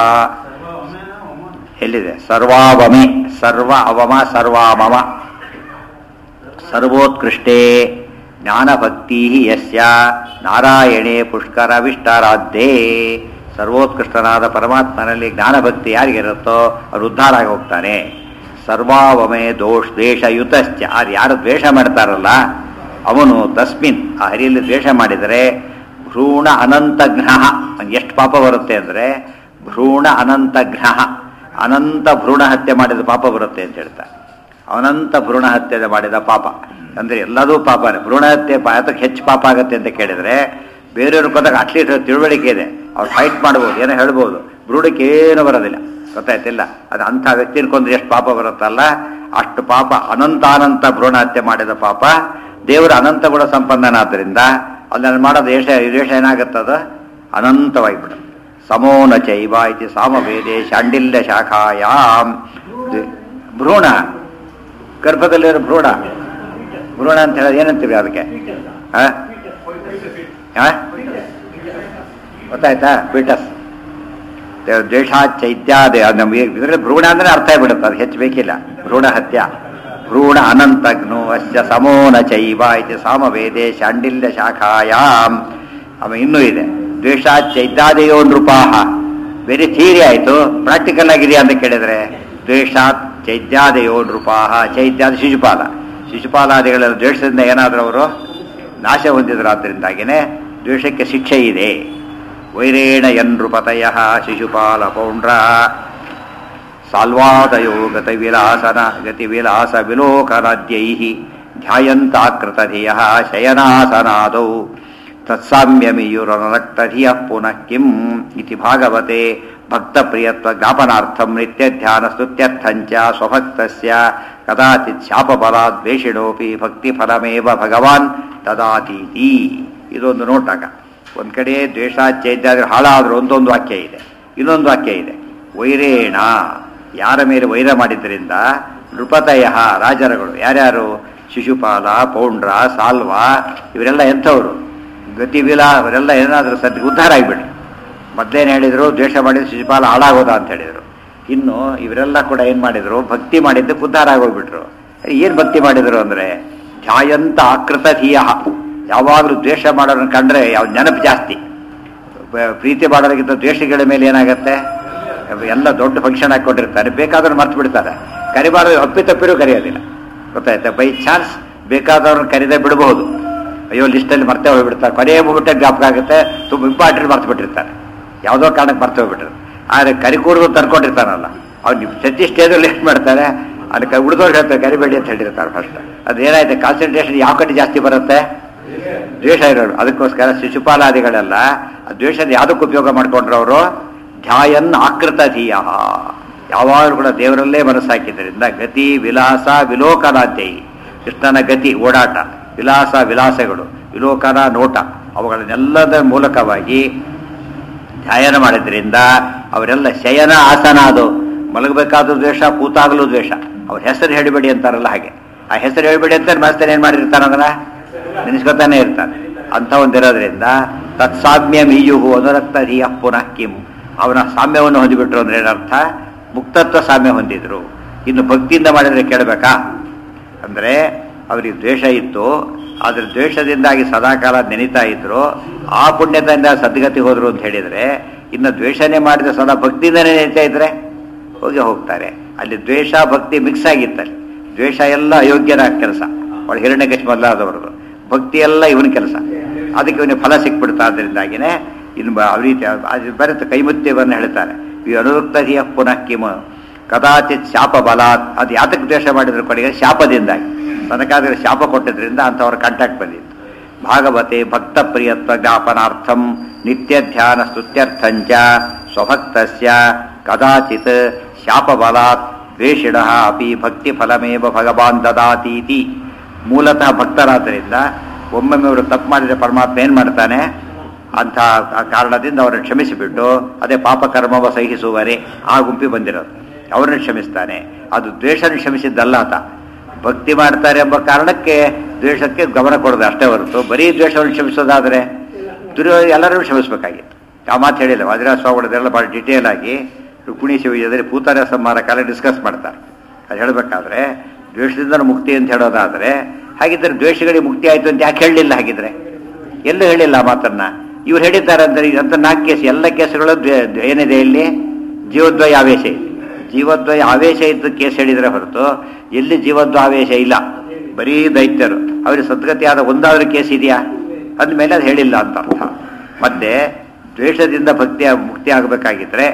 ಎಲ್ಲಿದೆ ಸರ್ವಾವಮೆ ಸರ್ವ ಅವಮ ಸರ್ವಾಮಮ ಸರ್ವೋತ್ಕೃಷ್ಟೇ ಜ್ಞಾನಭಕ್ತಿ ಯಸ್ಯ ನಾರಾಯಣೇ ಪುಷ್ಕರ ವಿಷ್ಟಾರಾಧ್ಯೇ ಸರ್ವೋತ್ಕೃಷ್ಟನಾದ ಪರಮಾತ್ಮನಲ್ಲಿ ಜ್ಞಾನಭಕ್ತಿ ಯಾರಿಗಿರುತ್ತೋ ಅವ್ರು ಉದ್ಧಾರ ಆಗಿ ಹೋಗ್ತಾನೆ ಸರ್ವಾವಮೆ ದೋಷ ದ್ವೇಷಯುತಶ್ಚ ಅದು ಯಾರು ದ್ವೇಷ ಮಾಡ್ತಾರಲ್ಲ ಅವನು ತಸ್ಮಿನ್ ಆ ಹರಿಯಲ್ಲಿ ದ್ವೇಷ ಮಾಡಿದರೆ ಭ್ರೂಣ ಅನಂತಘ್ನ ಎಷ್ಟು ಪಾಪ ಬರುತ್ತೆ ಅಂದರೆ ಭ್ರೂಣ ಅನಂತಘ್ನ ಅನಂತ ಭ್ರೂಣ ಹತ್ಯೆ ಮಾಡಿದ ಪಾಪ ಬರುತ್ತೆ ಅಂತ ಹೇಳ್ತಾರೆ ಅನಂತ ಭ್ರೂಣ ಹತ್ಯೆ ಮಾಡಿದ ಪಾಪ ಅಂದ್ರೆ ಎಲ್ಲದೂ ಪಾಪನೇ ಭ್ರೂಣ ಹತ್ಯೆ ಅದಕ್ಕೆ ಹೆಚ್ಚು ಪಾಪ ಆಗುತ್ತೆ ಅಂತ ಕೇಳಿದ್ರೆ ಬೇರೆಯವ್ರ ಕೊದಾಗ ಅಟ್ಲೀಸ್ಟ್ ತಿಳುವಳಿಕೆ ಇದೆ ಅವ್ರು ಫೈಟ್ ಮಾಡ್ಬೋದು ಏನೋ ಹೇಳ್ಬೋದು ಭ್ರೂಣಕ್ಕೆ ಏನು ಬರೋದಿಲ್ಲ ಗೊತ್ತಾಯ್ತಿಲ್ಲ ಅದು ಅಂಥ ವ್ಯಕ್ತಿನ ಕೊಂದ್ರೆ ಎಷ್ಟು ಪಾಪ ಬರುತ್ತಲ್ಲ ಅಷ್ಟು ಪಾಪ ಅನಂತಾನಂತ ಭ್ರೂಣ ಹತ್ಯೆ ಮಾಡಿದ ಪಾಪ ದೇವರ ಅನಂತ ಗುಣ ಸಂಪನ್ನನಾದ್ದರಿಂದ ಅಲ್ಲಿ ಮಾಡೋ ದೇಶ ದೇಶ ಏನಾಗುತ್ತದ ಅನಂತವಾಗಿಬಿಡುತ್ತೆ ಸಮೋನ ಚೈವ ಇತಿ ಸಾಮವೇದೆ ಶಾಂಡಿಲ್ಯ ಶಾಖಾಯಾಮ್ ದ್- ಭ್ರೂಣ ಗರ್ಭದಲ್ಲಿರೋ ಭ್ರೂಣ ಭ್ರೂಣ ಅಂತ ಹೇಳೋದು ಏನಂತೀವಿ ಅದಕ್ಕೆ ಹಾ ಹಾ ಗೊತ್ತಾಯ್ತಾ ಬೀಟಸ್ ದ್ವೇಷ ಚೈತ್ಯಾದಿ ಅದು ನಮಗೆ ಇದರಲ್ಲಿ ಭ್ರೂಣ ಅಂದ್ರೆ ಅರ್ಥ ಆಗ್ಬಿಡುತ್ತೆ ಅದು ಹೆಚ್ಚು ಬೇಕಿಲ್ಲ ಭ್ರೂಣ ಹತ್ಯ ಭ್ರೂಣ ಅನಂತಗ್ನು ಅಸ್ಯ ಸಮೋನ ಚೈವ ಇತಿ ಸಾಮವೇದೆ ಶಾಂಡಿಲ್ಯ ಶಾಖಾಯಾಮ್ ಅವ ಇನ್ನೂ ಇದೆ ದ್ವೇಷ ಚೈತ್ಯಾದಿಯೋ ನೃಪಾಹ ವೆರಿ ಥಿಯರಿ ಆಯಿತು ಪ್ರಾಕ್ಟಿಕಲ್ ಆಗಿದೆಯಾ ಅಂತ ಕೇಳಿದ್ರೆ ದ್ವೇಷಾತ್ ಚೈತ್ಯಾದಯೋ ನೃಪಾಹ ಚೈತ್ಯಾದಿ ಶಿಶುಪಾಲ ಶಿಶುಪಾಲಾದಿಗಳೆಲ್ಲ ದ್ವೇಷದಿಂದ ಏನಾದರೂ ಅವರು ನಾಶ ಹೊಂದಿದ್ರಾದ್ದರಿಂದಾಗಿನೇ ದ್ವೇಷಕ್ಕೆ ಶಿಕ್ಷೆ ಇದೆ ವೈರೇಣ ಯನ್ೃಪತಯ ಶಿಶುಪಾಲ ಪೌಂಡ್ರ ಸಾಲ್ವಾದಯೋ ಗತವಿಲಾಸನ ಗತಿವಿಲಾಸ ವಿಲೋಕನಾದ್ಯೈ ಧ್ಯಾಯಂತಾಕೃತಧಿಯ ಶಯನಾಸನಾದೌ ತತ್ಸಾಮ್ಯಮಿಯುರನಕ್ತಧಿಯ ಪುನಃ ಕಿಂ ಇತಿ ಭಾಗವತೆ ಭಕ್ತಪ್ರಿಯತ್ವ ಜ್ಞಾಪನಾರ್ಥಂ ನಿತ್ಯಧ್ಯಾನ ಸ್ತುತ್ಯರ್ಥಂಚ ಸ್ವಭಕ್ತಸ್ಯ ಕದಾಚಿತ್ ಶಾಪಫಲಾದ್ ದ್ವೇಷಿಣೋಪಿ ಭಕ್ತಿಫಲಮೇವ ಭಗವಾನ್ ತದಾತೀತಿ ಇದೊಂದು ನೋಟಾಗ ಒಂದ್ ಕಡೆ ದ್ವೇಷ ಚೈತ್ಯಾದ್ರೆ ಹಾಳಾದ್ರೂ ಒಂದೊಂದು ವಾಕ್ಯ ಇದೆ ಇನ್ನೊಂದು ವಾಕ್ಯ ಇದೆ ವೈರೇಣ ಯಾರ ಮೇಲೆ ವೈರ ಮಾಡಿದ್ರಿಂದ ನೃಪತಯ ರಾಜರುಗಳು ಯಾರ್ಯಾರು ಶಿಶುಪಾಲ ಪೌಂಡ್ರ ಸಾಲ್ವ ಇವರೆಲ್ಲ ಎಂಥವ್ರು ಗತಿವಿಲ ಅವರೆಲ್ಲ ಏನಾದರೂ ಸದ್ಯ ಉದ್ಧಾರ ಆಗಿಬಿಟ್ರು ಮೊದಲೇನು ಹೇಳಿದ್ರು ದ್ವೇಷ ಮಾಡಿದ್ರು ಶಿಶುಪಾಲ ಹಾಳಾಗೋದ ಅಂತ ಹೇಳಿದರು ಇನ್ನು ಇವರೆಲ್ಲ ಕೂಡ ಏನು ಮಾಡಿದ್ರು ಭಕ್ತಿ ಮಾಡಿದ್ದಕ್ಕೆ ಉದ್ಧಾರ ಆಗೋಗ್ಬಿಟ್ರು ಏನು ಭಕ್ತಿ ಮಾಡಿದ್ರು ಅಂದರೆ ಧ್ಯಾಯಂತ ಆಕೃತ ಧೀಯ ಯಾವಾಗಲೂ ದ್ವೇಷ ಮಾಡೋರನ್ನ ಕಂಡ್ರೆ ಯಾವ ನೆನಪು ಜಾಸ್ತಿ ಬ- ಪ್ರೀತಿ ಮಾಡೋದಕ್ಕಿಂತ ದ್ವೇಷಗಳ ಮೇಲೆ ಏನಾಗುತ್ತೆ ಎಲ್ಲ ದೊಡ್ಡ ಫಂಕ್ಷನ್ ಹಾಕೊಂಡಿರ್ತಾರೆ ಬೇಕಾದ್ರೂ ಮರ್ತು ಬಿಡ್ತಾರೆ ಕರಿಬಾರ್ದು ಅಪ್ಪಿತಪ್ಪಿರೂ ಕರೆಯೋದಿಲ್ಲ ಗೊತ್ತಾಯ್ತಾ ಬೈ ಚಾನ್ಸ್ ಬೇಕಾದವ್ರನ್ನ ಕರೀದೇ ಬಿಡಬಹುದು ಅಯ್ಯೋ ಲಿಸ್ಟಲ್ಲಿ ಮರ್ತೇ ಹೋಗ್ಬಿಡ್ತಾರೆ ಕೊನೆಯ ಮುಗಿಟ್ಟೆ ಜ್ಞಾಪಕ ಆಗುತ್ತೆ ತುಂಬ ಇಂಪಾರ್ಟೆಂಟ್ ಮರ್ತು ಬಿಟ್ಟಿರ್ತಾರೆ ಯಾವುದೋ ಕಾರಣಕ್ಕೆ ಮರ್ತು ಹೋಗ್ಬಿಟ್ಟಿರ್ತಾರೆ ಆದರೆ ಕರಿ ಕೂಡದು ತರ್ಕೊಂಡಿರ್ತಾನಲ್ಲ ಅವ್ನು ಪ್ರತಿ ಸ್ಟೇಜಲ್ಲಿ ಲಿಸ್ಟ್ ಮಾಡ್ತಾರೆ ಅದಕ್ಕೆ ಉಳಿದವ್ರು ಹೇಳ್ತಾರೆ ಕರಿಬೇಡಿ ಅಂತ ಹೇಳಿರ್ತಾರೆ ಫಸ್ಟ್ ಅದೇನಾಯ್ತು ಕಾನ್ಸಂಟ್ರೇಷನ್ ಯಾವ ಕಡೆ ಜಾಸ್ತಿ ಬರುತ್ತೆ ದ್ವೇಷ ಇರೋರು ಅದಕ್ಕೋಸ್ಕರ ಶಿಶುಪಾಲಾದಿಗಳೆಲ್ಲ ಆ ದ್ವೇಷದ ಯಾವುದಕ್ಕೆ ಉಪಯೋಗ ಮಾಡ್ಕೊಂಡ್ರು ಅವರು ಧ್ಯಾಯನ್ ಆಕೃತ ಧೀಯ ಯಾವಾಗಲೂ ಕೂಡ ದೇವರಲ್ಲೇ ಮನಸ್ಸಾಕಿದ್ದರಿಂದ ಗತಿ ವಿಲಾಸ ವಿಲೋಕನಾದ್ಯೈ ಕೃಷ್ಣನ ಗತಿ ಓಡಾಟ ವಿಲಾಸ ವಿಲಾಸಗಳು ವಿಲೋಕನ ನೋಟ ಅವುಗಳನ್ನೆಲ್ಲದರ ಮೂಲಕವಾಗಿ ಧ್ಯಾನ ಮಾಡಿದ್ರಿಂದ ಅವರೆಲ್ಲ ಶಯನ ಆಸನ ಅದು ಮಲಗಬೇಕಾದ್ರೂ ದ್ವೇಷ ಕೂತಾಗಲೂ ದ್ವೇಷ ಅವ್ರ ಹೆಸರು ಹೇಳಿಬೇಡಿ ಅಂತಾರಲ್ಲ ಹಾಗೆ ಆ ಹೆಸರು ಹೇಳಿಬೇಡಿ ಅಂತ ಮನಸ್ಸಲ್ಲಿ ಏನು ಮಾಡಿರ್ತಾನೆ ಅದನ್ನ ನೆನೆಸ್ಕೊತಾನೆ ಇರ್ತಾನೆ ಅಂತ ಒಂದಿರೋದ್ರಿಂದ ತತ್ಸಾಮ್ಯ ಮೀಯುಹು ಅನುರಕ್ತ ರಿಯ ಪುನಃ ಕಿಂ ಅವನ ಸಾಮ್ಯವನ್ನು ಹೊಂದಿಬಿಟ್ರು ಅಂದ್ರೆ ಏನರ್ಥ ಮುಕ್ತತ್ವ ಸಾಮ್ಯ ಹೊಂದಿದ್ರು ಇನ್ನು ಭಕ್ತಿಯಿಂದ ಮಾಡಿದ್ರೆ ಕೇಳಬೇಕಾ ಅಂದರೆ ಅವರಿಗೆ ದ್ವೇಷ ಇತ್ತು ಆದ್ರೆ ದ್ವೇಷದಿಂದಾಗಿ ಸದಾಕಾಲ ನೆನೀತಾ ಇದ್ರು ಆ ಪುಣ್ಯದಿಂದ ಸದ್ಗತಿ ಹೋದ್ರು ಅಂತ ಹೇಳಿದ್ರೆ ಇನ್ನು ದ್ವೇಷನೇ ಮಾಡಿದ ಸದಾ ಭಕ್ತಿಯಿಂದನೇ ನೆನೀತಾ ಇದ್ರೆ ಹೋಗಿ ಹೋಗ್ತಾರೆ ಅಲ್ಲಿ ದ್ವೇಷ ಭಕ್ತಿ ಮಿಕ್ಸ್ ಆಗಿತ್ತಲ್ಲಿ ದ್ವೇಷ ಎಲ್ಲ ಅಯೋಗ್ಯನ ಕೆಲಸ ಅವಳು ಹಿರಣ್ಯಕಶ್ ಮೊದಲಾದವರದು ಭಕ್ತಿ ಎಲ್ಲ ಇವನ ಕೆಲಸ ಅದಕ್ಕೆ ಇವನಿಗೆ ಫಲ ಸಿಕ್ಬಿಡ್ತಾ ಅದರಿಂದಾಗಿನೇ ಇನ್ನು ಬ- ಆ ರೀತಿ ಅದು ಬರುತ್ತೆ ಕೈಮುತ್ಯವನ್ನು ಹೇಳ್ತಾರೆ ಈ ಅನುರುಕ್ತ ಹಿಯ ಪುನಃ ಕಿಮ ಕದಾಚಿತ್ ಶಾಪ ಬಲಾತ್ ಅದು ಯಾತಕ್ಕೆ ದ್ವೇಷ ಮಾಡಿದ್ರು ಕೊನೆಗೆ ಶಾಪದಿಂದಾಗಿ ತನಕಾದ್ರೆ ಶಾಪ ಕೊಟ್ಟಿದ್ರಿಂದ ಅಂಥವ್ರ ಕಾಂಟ್ಯಾಕ್ಟ್ ಬಂದಿತ್ತು ಭಾಗವತೆ ಭಕ್ತ ಪ್ರಿಯತ್ವ ಜ್ಞಾಪನಾರ್ಥಂ ನಿತ್ಯ ಧ್ಯಾನ ಸ್ತುತ್ಯರ್ಥಂಚ ಸ್ವಭಕ್ತಸ್ಯ ಕದಾಚಿತ್ ಶಾಪ ಬಲಾತ್ ದ್ವೇಷಿಣ ಅಪಿ ಭಕ್ತಿ ಫಲಮೇವ ಭಗವಾನ್ ದದಾತೀತಿ ಮೂಲತಃ ಭಕ್ತರಾದ್ದರಿಂದ ಒಮ್ಮೊಮ್ಮೆ ಅವರು ತಪ್ಪು ಮಾಡಿದರೆ ಪರಮಾತ್ಮ ಏನು ಮಾಡ್ತಾನೆ ಅಂಥ ಕಾರಣದಿಂದ ಅವರನ್ನು ಕ್ಷಮಿಸಿಬಿಟ್ಟು ಅದೇ ಪಾಪಕರ್ಮವ ಸಹಿಸುವರೆ ಆ ಗುಂಪಿ ಬಂದಿರೋದು ಅವರನ್ನು ಕ್ಷಮಿಸ್ತಾನೆ ಅದು ದ್ವೇಷನ ಕ್ಷಮಿಸಿದ್ದಲ್ಲ ಆತ ಭಕ್ತಿ ಮಾಡ್ತಾರೆ ಎಂಬ ಕಾರಣಕ್ಕೆ ದ್ವೇಷಕ್ಕೆ ಗಮನ ಕೊಡೋದು ಅಷ್ಟೇ ಹೊರತು ಬರೀ ದ್ವೇಷವನ್ನು ಕ್ಷಮಿಸೋದಾದರೆ ದುರ್ಯೋ ಎಲ್ಲರೂ ಕ್ಷಮಿಸಬೇಕಾಗಿತ್ತು ಆ ಮಾತು ಹೇಳಿಲ್ಲ ವಜ್ರ ಸ್ವಾಮಿಗಳದೆಲ್ಲ ಭಾಳ ಡಿಟೇಲ್ ಆಗಿ ರುಕ್ಮಿಣಿ ಶಿವಜದಲ್ಲಿ ಪೂತಾರ ಸಂಹಾರ ಕಾಲ ಡಿಸ್ಕಸ್ ಮಾಡ್ತಾರೆ ಅದು ಹೇಳಬೇಕಾದ್ರೆ ದ್ವೇಷದಿಂದ ಮುಕ್ತಿ ಅಂತ ಹೇಳೋದಾದರೆ ಹಾಗಿದ್ರೆ ದ್ವೇಷಗಳಿಗೆ ಮುಕ್ತಿ ಆಯಿತು ಅಂತ ಯಾಕೆ ಹೇಳಲಿಲ್ಲ ಹಾಗಿದ್ರೆ ಎಲ್ಲೂ ಹೇಳಿಲ್ಲ ಆ ಮಾತನ್ನ ಇವ್ರು ಹೇಳಿದ್ದಾರೆ ಅಂದರೆ ಅಂತ ನಾಲ್ಕು ಕೇಸ್ ಎಲ್ಲ ಕೇಸುಗಳು ದ್ವೇ- ದ್ವೇ- ಏನಿದೆ ಇಲ್ಲಿ ಜೀವದ್ವಯ ಆವೇಶ ಇದೆ ಜೀವದ್ವಯ ಆವೇಶ ಇದ್ದು ಕೇಸ್ ಹೇಳಿದರೆ ಹೊರತು ಎಲ್ಲಿ ಜೀವದ್ವ ಆವೇಶ ಇಲ್ಲ ಬರೀ ದೈತ್ಯರು ಅವ್ರಿಗೆ ಸದ್ಗತಿ ಆದ ಒಂದಾದ್ರೂ ಕೇಸ್ ಇದೆಯಾ ಅಂದಮೇಲೆ ಅದು ಹೇಳಿಲ್ಲ ಅಂತ ಅರ್ಥ ಮತ್ತೆ ದ್ವೇಷದಿಂದ ಭಕ್ತಿಯ ಮುಕ್ತಿ ಆಗಬೇಕಾಗಿದ್ರೆ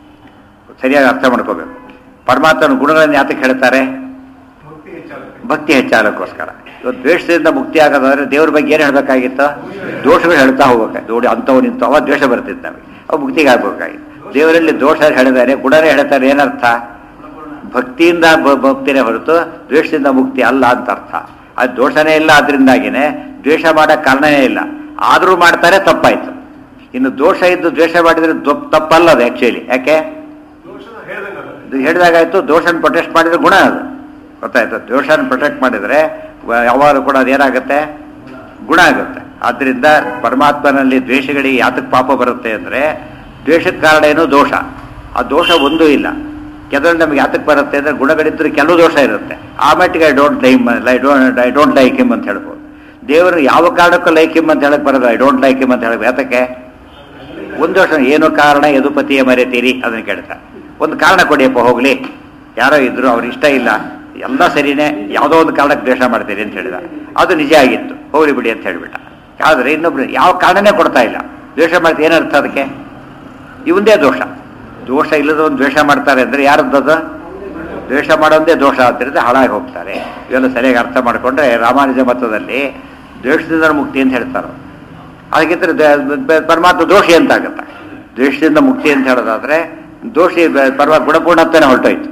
ಸರಿಯಾಗಿ ಅರ್ಥ ಮಾಡ್ಕೋಬೇಕು ಪರಮಾತ್ಮನ ಗುಣಗಳನ್ನು ಯಾತಕ್ಕೆ ಹೇಳ್ತಾರೆ ಭಕ್ತಿ ಹೆಚ್ಚಾಗಕ್ಕೋಸ್ಕರ ಇವತ್ತು ದ್ವೇಷದಿಂದ ಮುಕ್ತಿ ಆಗೋದಾದ್ರೆ ದೇವ್ರ ಬಗ್ಗೆ ಏನು ಹೇಳಬೇಕಾಗಿತ್ತು ದೋಷಗಳು ಹೇಳ್ತಾ ಹೋಗ್ಬೇಕು ದೋಡಿ ಅಂಥವು ನಿಂತು ಅವ ದ್ವೇಷ ಬರ್ತಿತ್ತು ನಮಗೆ ಅವು ಮುಕ್ತಿಗೆ ಆಗ್ಬೇಕಾಗಿತ್ತು ದೇವರಲ್ಲಿ ದೋಷ ಹೇಳಿದ್ದಾರೆ ಗುಣನೇ ಹೇಳ್ತಾರೆ ಏನರ್ಥ ಭಕ್ತಿಯಿಂದ ಬ- ಭಕ್ತಿನೇ ಹೊರತು ದ್ವೇಷದಿಂದ ಮುಕ್ತಿ ಅಲ್ಲ ಅಂತ ಅರ್ಥ ಅದು ದೋಷನೇ ಇಲ್ಲ ಅದರಿಂದಾಗಿನೇ ದ್ವೇಷ ಮಾಡಕ್ಕೆ ಕಾರಣನೇ ಇಲ್ಲ ಆದರೂ ಮಾಡ್ತಾರೆ ತಪ್ಪಾಯ್ತು ಇನ್ನು ದೋಷ ಇದ್ದು ದ್ವೇಷ ಮಾಡಿದ್ರೆ ದೊ- ತಪ್ಪಲ್ಲ ಅದು ಆ್ಯಕ್ಚುಲಿ ಯಾಕೆ ಇದು ಹೇಳಿದಾಗಾಯ್ತು ದೋಷನ ಪ್ರೊಟೆಕ್ಟ್ ಮಾಡಿದ್ರೆ ಗುಣ ಅದು ಗೊತ್ತಾಯ್ತು ದೋಷನ ಪ್ರೊಟೆಕ್ಟ್ ಮಾಡಿದ್ರೆ ವ- ಯಾವಾಗಲೂ ಕೂಡ ಅದೇನಾಗುತ್ತೆ ಗುಣ ಆಗುತ್ತೆ ಆದ್ದರಿಂದ ಪರಮಾತ್ಮನಲ್ಲಿ ದ್ವೇಷಗಳಿಗೆ ಯಾತಕ್ಕೆ ಪಾಪ ಬರುತ್ತೆ ಅಂದರೆ ದ್ವೇಷಕ್ಕೆ ಕಾರಣ ಏನು ದೋಷ ಆ ದೋಷ ಒಂದೂ ಇಲ್ಲ ಕೆಲವೊಂದು ನಮಗೆ ಯಾತಕ್ಕೆ ಬರುತ್ತೆ ಅಂದರೆ ಗುಣಗಳಿದ್ದರೆ ಕೆಲವು ದೋಷ ಇರುತ್ತೆ ಆ ಮಟ್ಟಿಗೆ I don't like I don't I don't like him ಅಂತ ಹೇಳ್ಬೋದು ದೇವರು ಯಾವ ಕಾರಣಕ್ಕೂ ಲೈಕ್ ಹಿಮ್ ಅಂತ ಹೇಳಕ್ ಬರೋದು ಐ ಡೋಂಟ್ ಲೈಕ್ ಹಿಮ್ ಅಂತ ಹೇಳಕ್ ಯಾತಕ್ಕೆ ಒಂದು ವರ್ಷ ಏನು ಕಾರಣ ಯದುಪತಿಯ ಮರೆತೀರಿ ಅದನ್ನು ಕೇಳ್ತಾರೆ ಒಂದು ಕಾರಣ ಕೊಡಿಯಪ್ಪ ಹೋಗ್ಲಿ ಯಾರೋ ಇದ್ರು ಅವ್ರು ಇಷ್ಟ ಇಲ್ಲ ಎಲ್ಲ ಸರಿನೇ ಯಾವುದೋ ಒಂದು ಕಾರಣಕ್ಕೆ ದ್ವೇಷ ಮಾಡ್ತೀರಿ ಅಂತ ಹೇಳಿದ ಅದು ನಿಜ ಆಗಿತ್ತು ಹೋಗ್ಲಿ ಬಿಡಿ ಅಂತ ಹೇಳಿಬಿಟ್ಟ ಆದರೆ ಇನ್ನೊಬ್ರು ಯಾವ ಕಾರಣನೇ ಕೊಡ್ತಾ ಇಲ್ಲ ದ್ವೇಷ ಮಾಡ್ತೀವಿ ಏನರ್ಥ ಅದಕ್ಕೆ ಇವಂದೇ ದೋಷ ದೋಷ ಇಲ್ಲದ ಒಂದು ದ್ವೇಷ ಮಾಡ್ತಾರೆ ಅಂದರೆ ಯಾರದ್ದದು ದ್ವೇಷ ಮಾಡೋದೇ ದೋಷ ಆದ್ದರಿಂದ ಹಾಳಾಗಿ ಹೋಗ್ತಾರೆ ಇವೆಲ್ಲ ಸರಿಯಾಗಿ ಅರ್ಥ ಮಾಡಿಕೊಂಡ್ರೆ ರಾಮಾನುಜ ಮತದಲ್ಲಿ ದ್ವೇಷದಿಂದ ಮುಕ್ತಿ ಅಂತ ಹೇಳ್ತಾರೆ ಹಾಗಿದ್ರೆ ದ- ದ- ಪರಮಾತ್ಮ ದೋಷಿ ಅಂತ ಆಗುತ್ತೆ ದ್ವೇಷದಿಂದ ಮುಕ್ತಿ ಅಂತ ಹೇಳೋದಾದ್ರೆ ದೋಷಿ ಬ- ಪರಮ ಗುಣಪೂರ್ಣತ್ವನೇ ಹೊರಟೋಯ್ತು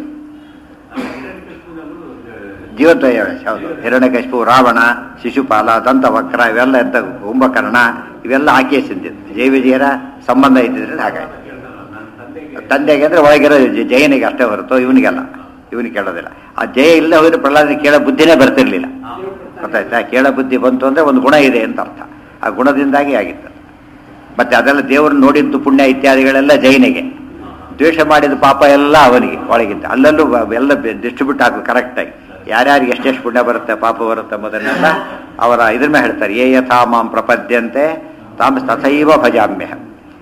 ಜೀವದ್ವಯ ಹೌದು ಹಿರಣ್ಯಕಶಿಪು ರಾವಣ ಶಿಶುಪಾಲ ದಂತವಕ್ರ ಇವೆಲ್ಲ ಎಂತ ಕುಂಭಕರ್ಣ ಇವೆಲ್ಲ ಆಕೆಯ ಸಿದ್ಧಿದ್ದು ಜೈ ವಿಜಯರ ಸಂಬಂಧ ಇದ್ದಿದ್ರೆ ಹಾಗಾಯ್ತು ತಂದೆಗೆ ಅಂದ್ರೆ ಒಳಗಿರೋ ಜ- ಜಯನಿಗೆ ಅಷ್ಟೇ ಹೊರತು ಇವನಿಗೆಲ್ಲ ಇವನಿಗೆ ಕೇಳೋದಿಲ್ಲ ಆ ಜಯ ಇಲ್ಲ ಹೋದ್ರೆ ಪ್ರಹ್ಲಾದನ ಕೇಳೋ ಬುದ್ಧಿನೇ ಬರ್ತಿರ್ಲಿಲ್ಲ ಗೊತ್ತಾಯ್ತಾ ಕೇಳೋ ಬುದ್ಧಿ ಬಂತು ಅಂದ್ರೆ ಒಂದು ಗುಣ ಇದೆ ಅಂತ ಅರ್ಥ ಆ ಗುಣದಿಂದಾಗಿ ಆಗಿತ್ತು ಮತ್ತೆ ಅದೆಲ್ಲ ದೇವರನ್ನು ನೋಡಿದ್ದು ಪುಣ್ಯ ಇತ್ಯಾದಿಗಳೆಲ್ಲ ಜೈನಿಗೆ ದ್ವೇಷ ಮಾಡಿದ ಪಾಪ ಎಲ್ಲ ಅವನಿಗೆ ಒಳಗಿದ್ದ ಅಲ್ಲಲ್ಲೂ ಬ- ಎಲ್ಲ ಡಿಸ್ಟ್ರಿಬ್ಯೂಟ್ ಆಗಬೇಕು ಕರೆಕ್ಟಾಗಿ ಯಾರ್ಯಾರಿಗೆ ಎಷ್ಟೆಷ್ಟು ಪುಣ್ಯ ಬರುತ್ತೆ ಪಾಪ ಬರುತ್ತೆ ಎಂಬುದನ್ನೆಲ್ಲ ಅವರ ಇದ್ರ ಮೇಲೆ ಹೇಳ್ತಾರೆ ಏ ಯಥಾ ಮಾಂ ಪ್ರಪದ್ಯಂತೆ ತಾಮ ತಥೈವ ಭಜಾಮ್ಯಹಂ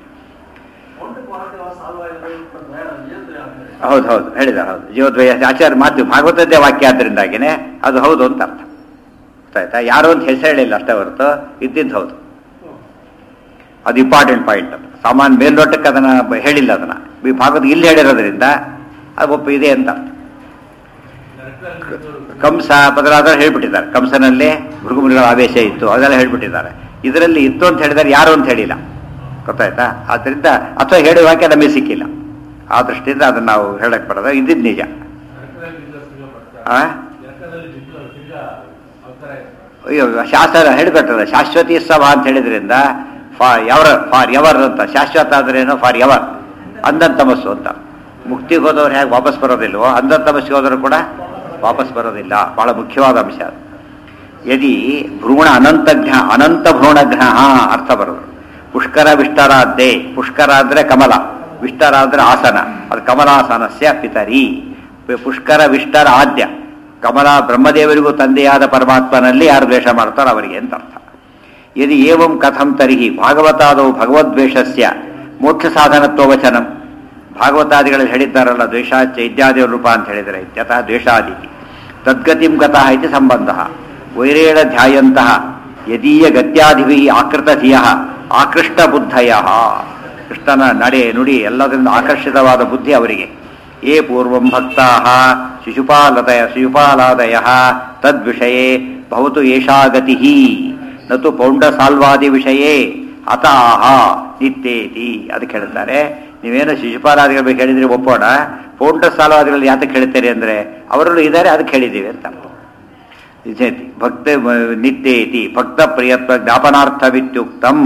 ಹೌದು ಹೌದು ಹೇಳಿದ ಹೌದು ಜೀವದ್ವಯ ಆಚಾರ್ಯ ಮಾತು ಭಾಗವತದ್ದೇ ವಾಕ್ಯ ಆದ್ದರಿಂದಾಗಿನೇ ಅದು ಹೌದು ಅಂತ ಅರ್ಥ ಗೊತ್ತಾಯ್ತಾ ಯಾರೋ ಅಂತ ಹೆಸರು ಹೇಳಿಲ್ಲ ಅಷ್ಟೇ ಹೊರತು ಇದ್ದಿದ್ದು ಹೌದು ಅದು ಇಂಪಾರ್ಟೆಂಟ್ ಪಾಯಿಂಟ್ ಅದು ಸಾಮಾನ್ಯ ಮೇಲ್ನೋಟಕ್ಕೆ ಅದನ್ನ ಬ- ಹೇಳಿಲ್ಲ ಅದನ್ನ ಈ ಭಾಗವತ ಇಲ್ಲಿ ಹೇಳಿರೋದ್ರಿಂದ ಅದು ಒಪ್ಪ ಇದೆ ಅಂತ ಅರ್ಥ. ಕಂಸ ಬದಲಾದ ಹೇಳ್ಬಿಟ್ಟಿದ್ದಾರೆ ಕಂಸನಲ್ಲಿ ಮೃಗಮೃಗಗಳ ಆವೇಶ ಇತ್ತು ಅದೆಲ್ಲ ಹೇಳ್ಬಿಟ್ಟಿದ್ದಾರೆ ಇದರಲ್ಲಿ ಇತ್ತು ಅಂತ ಹೇಳಿದರೆ ಯಾರು ಅಂತ ಹೇಳಿಲ್ಲ ಗೊತ್ತಾಯ್ತಾ ಆದ್ದರಿಂದ ಅಥವಾ ಹೇಳುವ ವಾಕ್ಯ ನಮಗೆ ಸಿಕ್ಕಿಲ್ಲ ಆ ದೃಷ್ಟಿಯಿಂದ ಅದನ್ನ ನಾವು ಹೇಳಕ್ ಬರೋದು ಇದ್ದಿದ್ದು ನಿಜ ಆ? ಅಯ್ಯೋ ಶಾಸ್ತ್ರ ಹೇಳ್ಕೊಟ್ಟಲ್ಲ ಶಾಶ್ವತಿ ಸಭಾ ಅಂತ ಹೇಳಿದ್ರಿಂದ ಫಾರ್ ಎವರ್ ಫಾರ್ ಎವರ್ ಅಂತ ಶಾಶ್ವತ ಅಂದ್ರೆ ಏನು ಫಾರ್ ಎವರ್ ಅಂಧನ್ ತಮಸ್ಸು ಅಂತ ಮುಕ್ತಿಗೆ ಹೋದವ್ರು ಹೇಗೆ ವಾಪಸ್ ಬರೋದಿಲ್ವೋ ಅಂಧನ್ ತಮಸ್ಸಿಗೆ ಹೋದ್ರು ಕೂಡ ವಾಪಸ್ ಬರೋದಿಲ್ಲ ಬಹಳ ಮುಖ್ಯವಾದ ಅಂಶ ಅದು ಯದಿ ಭ್ರೂಣ ಅನಂತಜ್ಞ ಅನಂತ ಭ್ರೂಣಘ್ನ ಅರ್ಥ ಬರೋದು ಪುಷ್ಕರ ವಿಷ್ಟರಾದ್ದೆ ಪುಷ್ಕರ ಅಂದ್ರೆ ಕಮಲ ವಿಷ್ಟರ ಅಂದ್ರೆ ಆಸನ ಅದು ಕಮಲಾಸನಸ್ಯ ಪಿತರಿ ಪುಷ್ಕರ ವಿಷ್ಟರ ಆದ್ಯ ಕಮಲ ಬ್ರಹ್ಮದೇವರಿಗೂ ತಂದೆಯಾದ ಪರಮಾತ್ಮನಲ್ಲಿ ಯಾರು ದ್ವೇಷ ಮಾಡ್ತಾರೋ ಅವರಿಗೆ ಅಂತ ಅರ್ಥ ಯದಿ ಏವಂ ಕಥಂ ತರ್ಹಿ ಭಾಗವತಾದವು ಭಗವದ್ವೇಷಸ್ಯ ಮೋಕ್ಷ ಸಾಧನತ್ವ ವಚನಂ ಭಾಗವತಾದಿಗಳಲ್ಲಿ ಹೇಳಿದ್ದಾರಲ್ಲ ದ್ವೇಷಾಚ ಇತ್ಯಾದಿ ರೂಪ ಅಂತ ಹೇಳಿದರೆ ಇತ್ಯತಃ ದ್ವೇಷಾದಿತಿ ತದ್ಗತಿಂ ಗತಃ ಇತಿ ಸಂಬಂಧ ವೈರೇಣ ಧ್ಯಾಯಂತಹ ಯದೀಯ ಗತ್ಯಾದಿಭಿ ಆಕೃತಧಿಯ ಆಕೃಷ್ಟ ಬುದ್ಧಯ ಕೃಷ್ಣನ ನಡೆ ನುಡಿ ಎಲ್ಲದರಿಂದ ಆಕರ್ಷಿತವಾದ ಬುದ್ಧಿ ಅವರಿಗೆ ಏ ಪೂರ್ವಂ ಭಕ್ತಾ ಶಿಶುಪಾಲದಯ ಶಿಶುಪಾಲಾದಯ ತದ್ವಿಷಯೇ ಭವತು ಏಷಾ ಗತಿ ನತು ಪೌಂಡಸಾಲ್ವಾದಿ ವಿಷಯೇ ಅತಾಹ ನಿತ್ಯೇತಿ ಅದಕ್ಕೆ ಹೇಳ್ತಾರೆ ನೀವೇನು ಶಿಶುಪಾಲಾದಿಗಳ ಬಗ್ಗೆ ಹೇಳಿದ್ರೆ ಒಪ್ಪೋಣ ಪೌಂಡ ಸಾಲವಾದಿಗಳಲ್ಲಿ ಯಾತಕ್ಕೆ ಹೇಳ್ತೀರಿ ಅಂದ್ರೆ ಅವರಲ್ಲೂ ಇದ್ದಾರೆ ಅದಕ್ಕೆ ಹೇಳಿದ್ದೀವಿ ಅಂತ ಅರ್ಥ ನಿಜೇತಿ ಭಕ್ತ ನಿತ್ಯೇತಿ ಭಕ್ತ ಪ್ರಿಯತ್ವ ಜ್ಞಾಪನಾರ್ಥವಿತ್ಯುಕ್ತಂ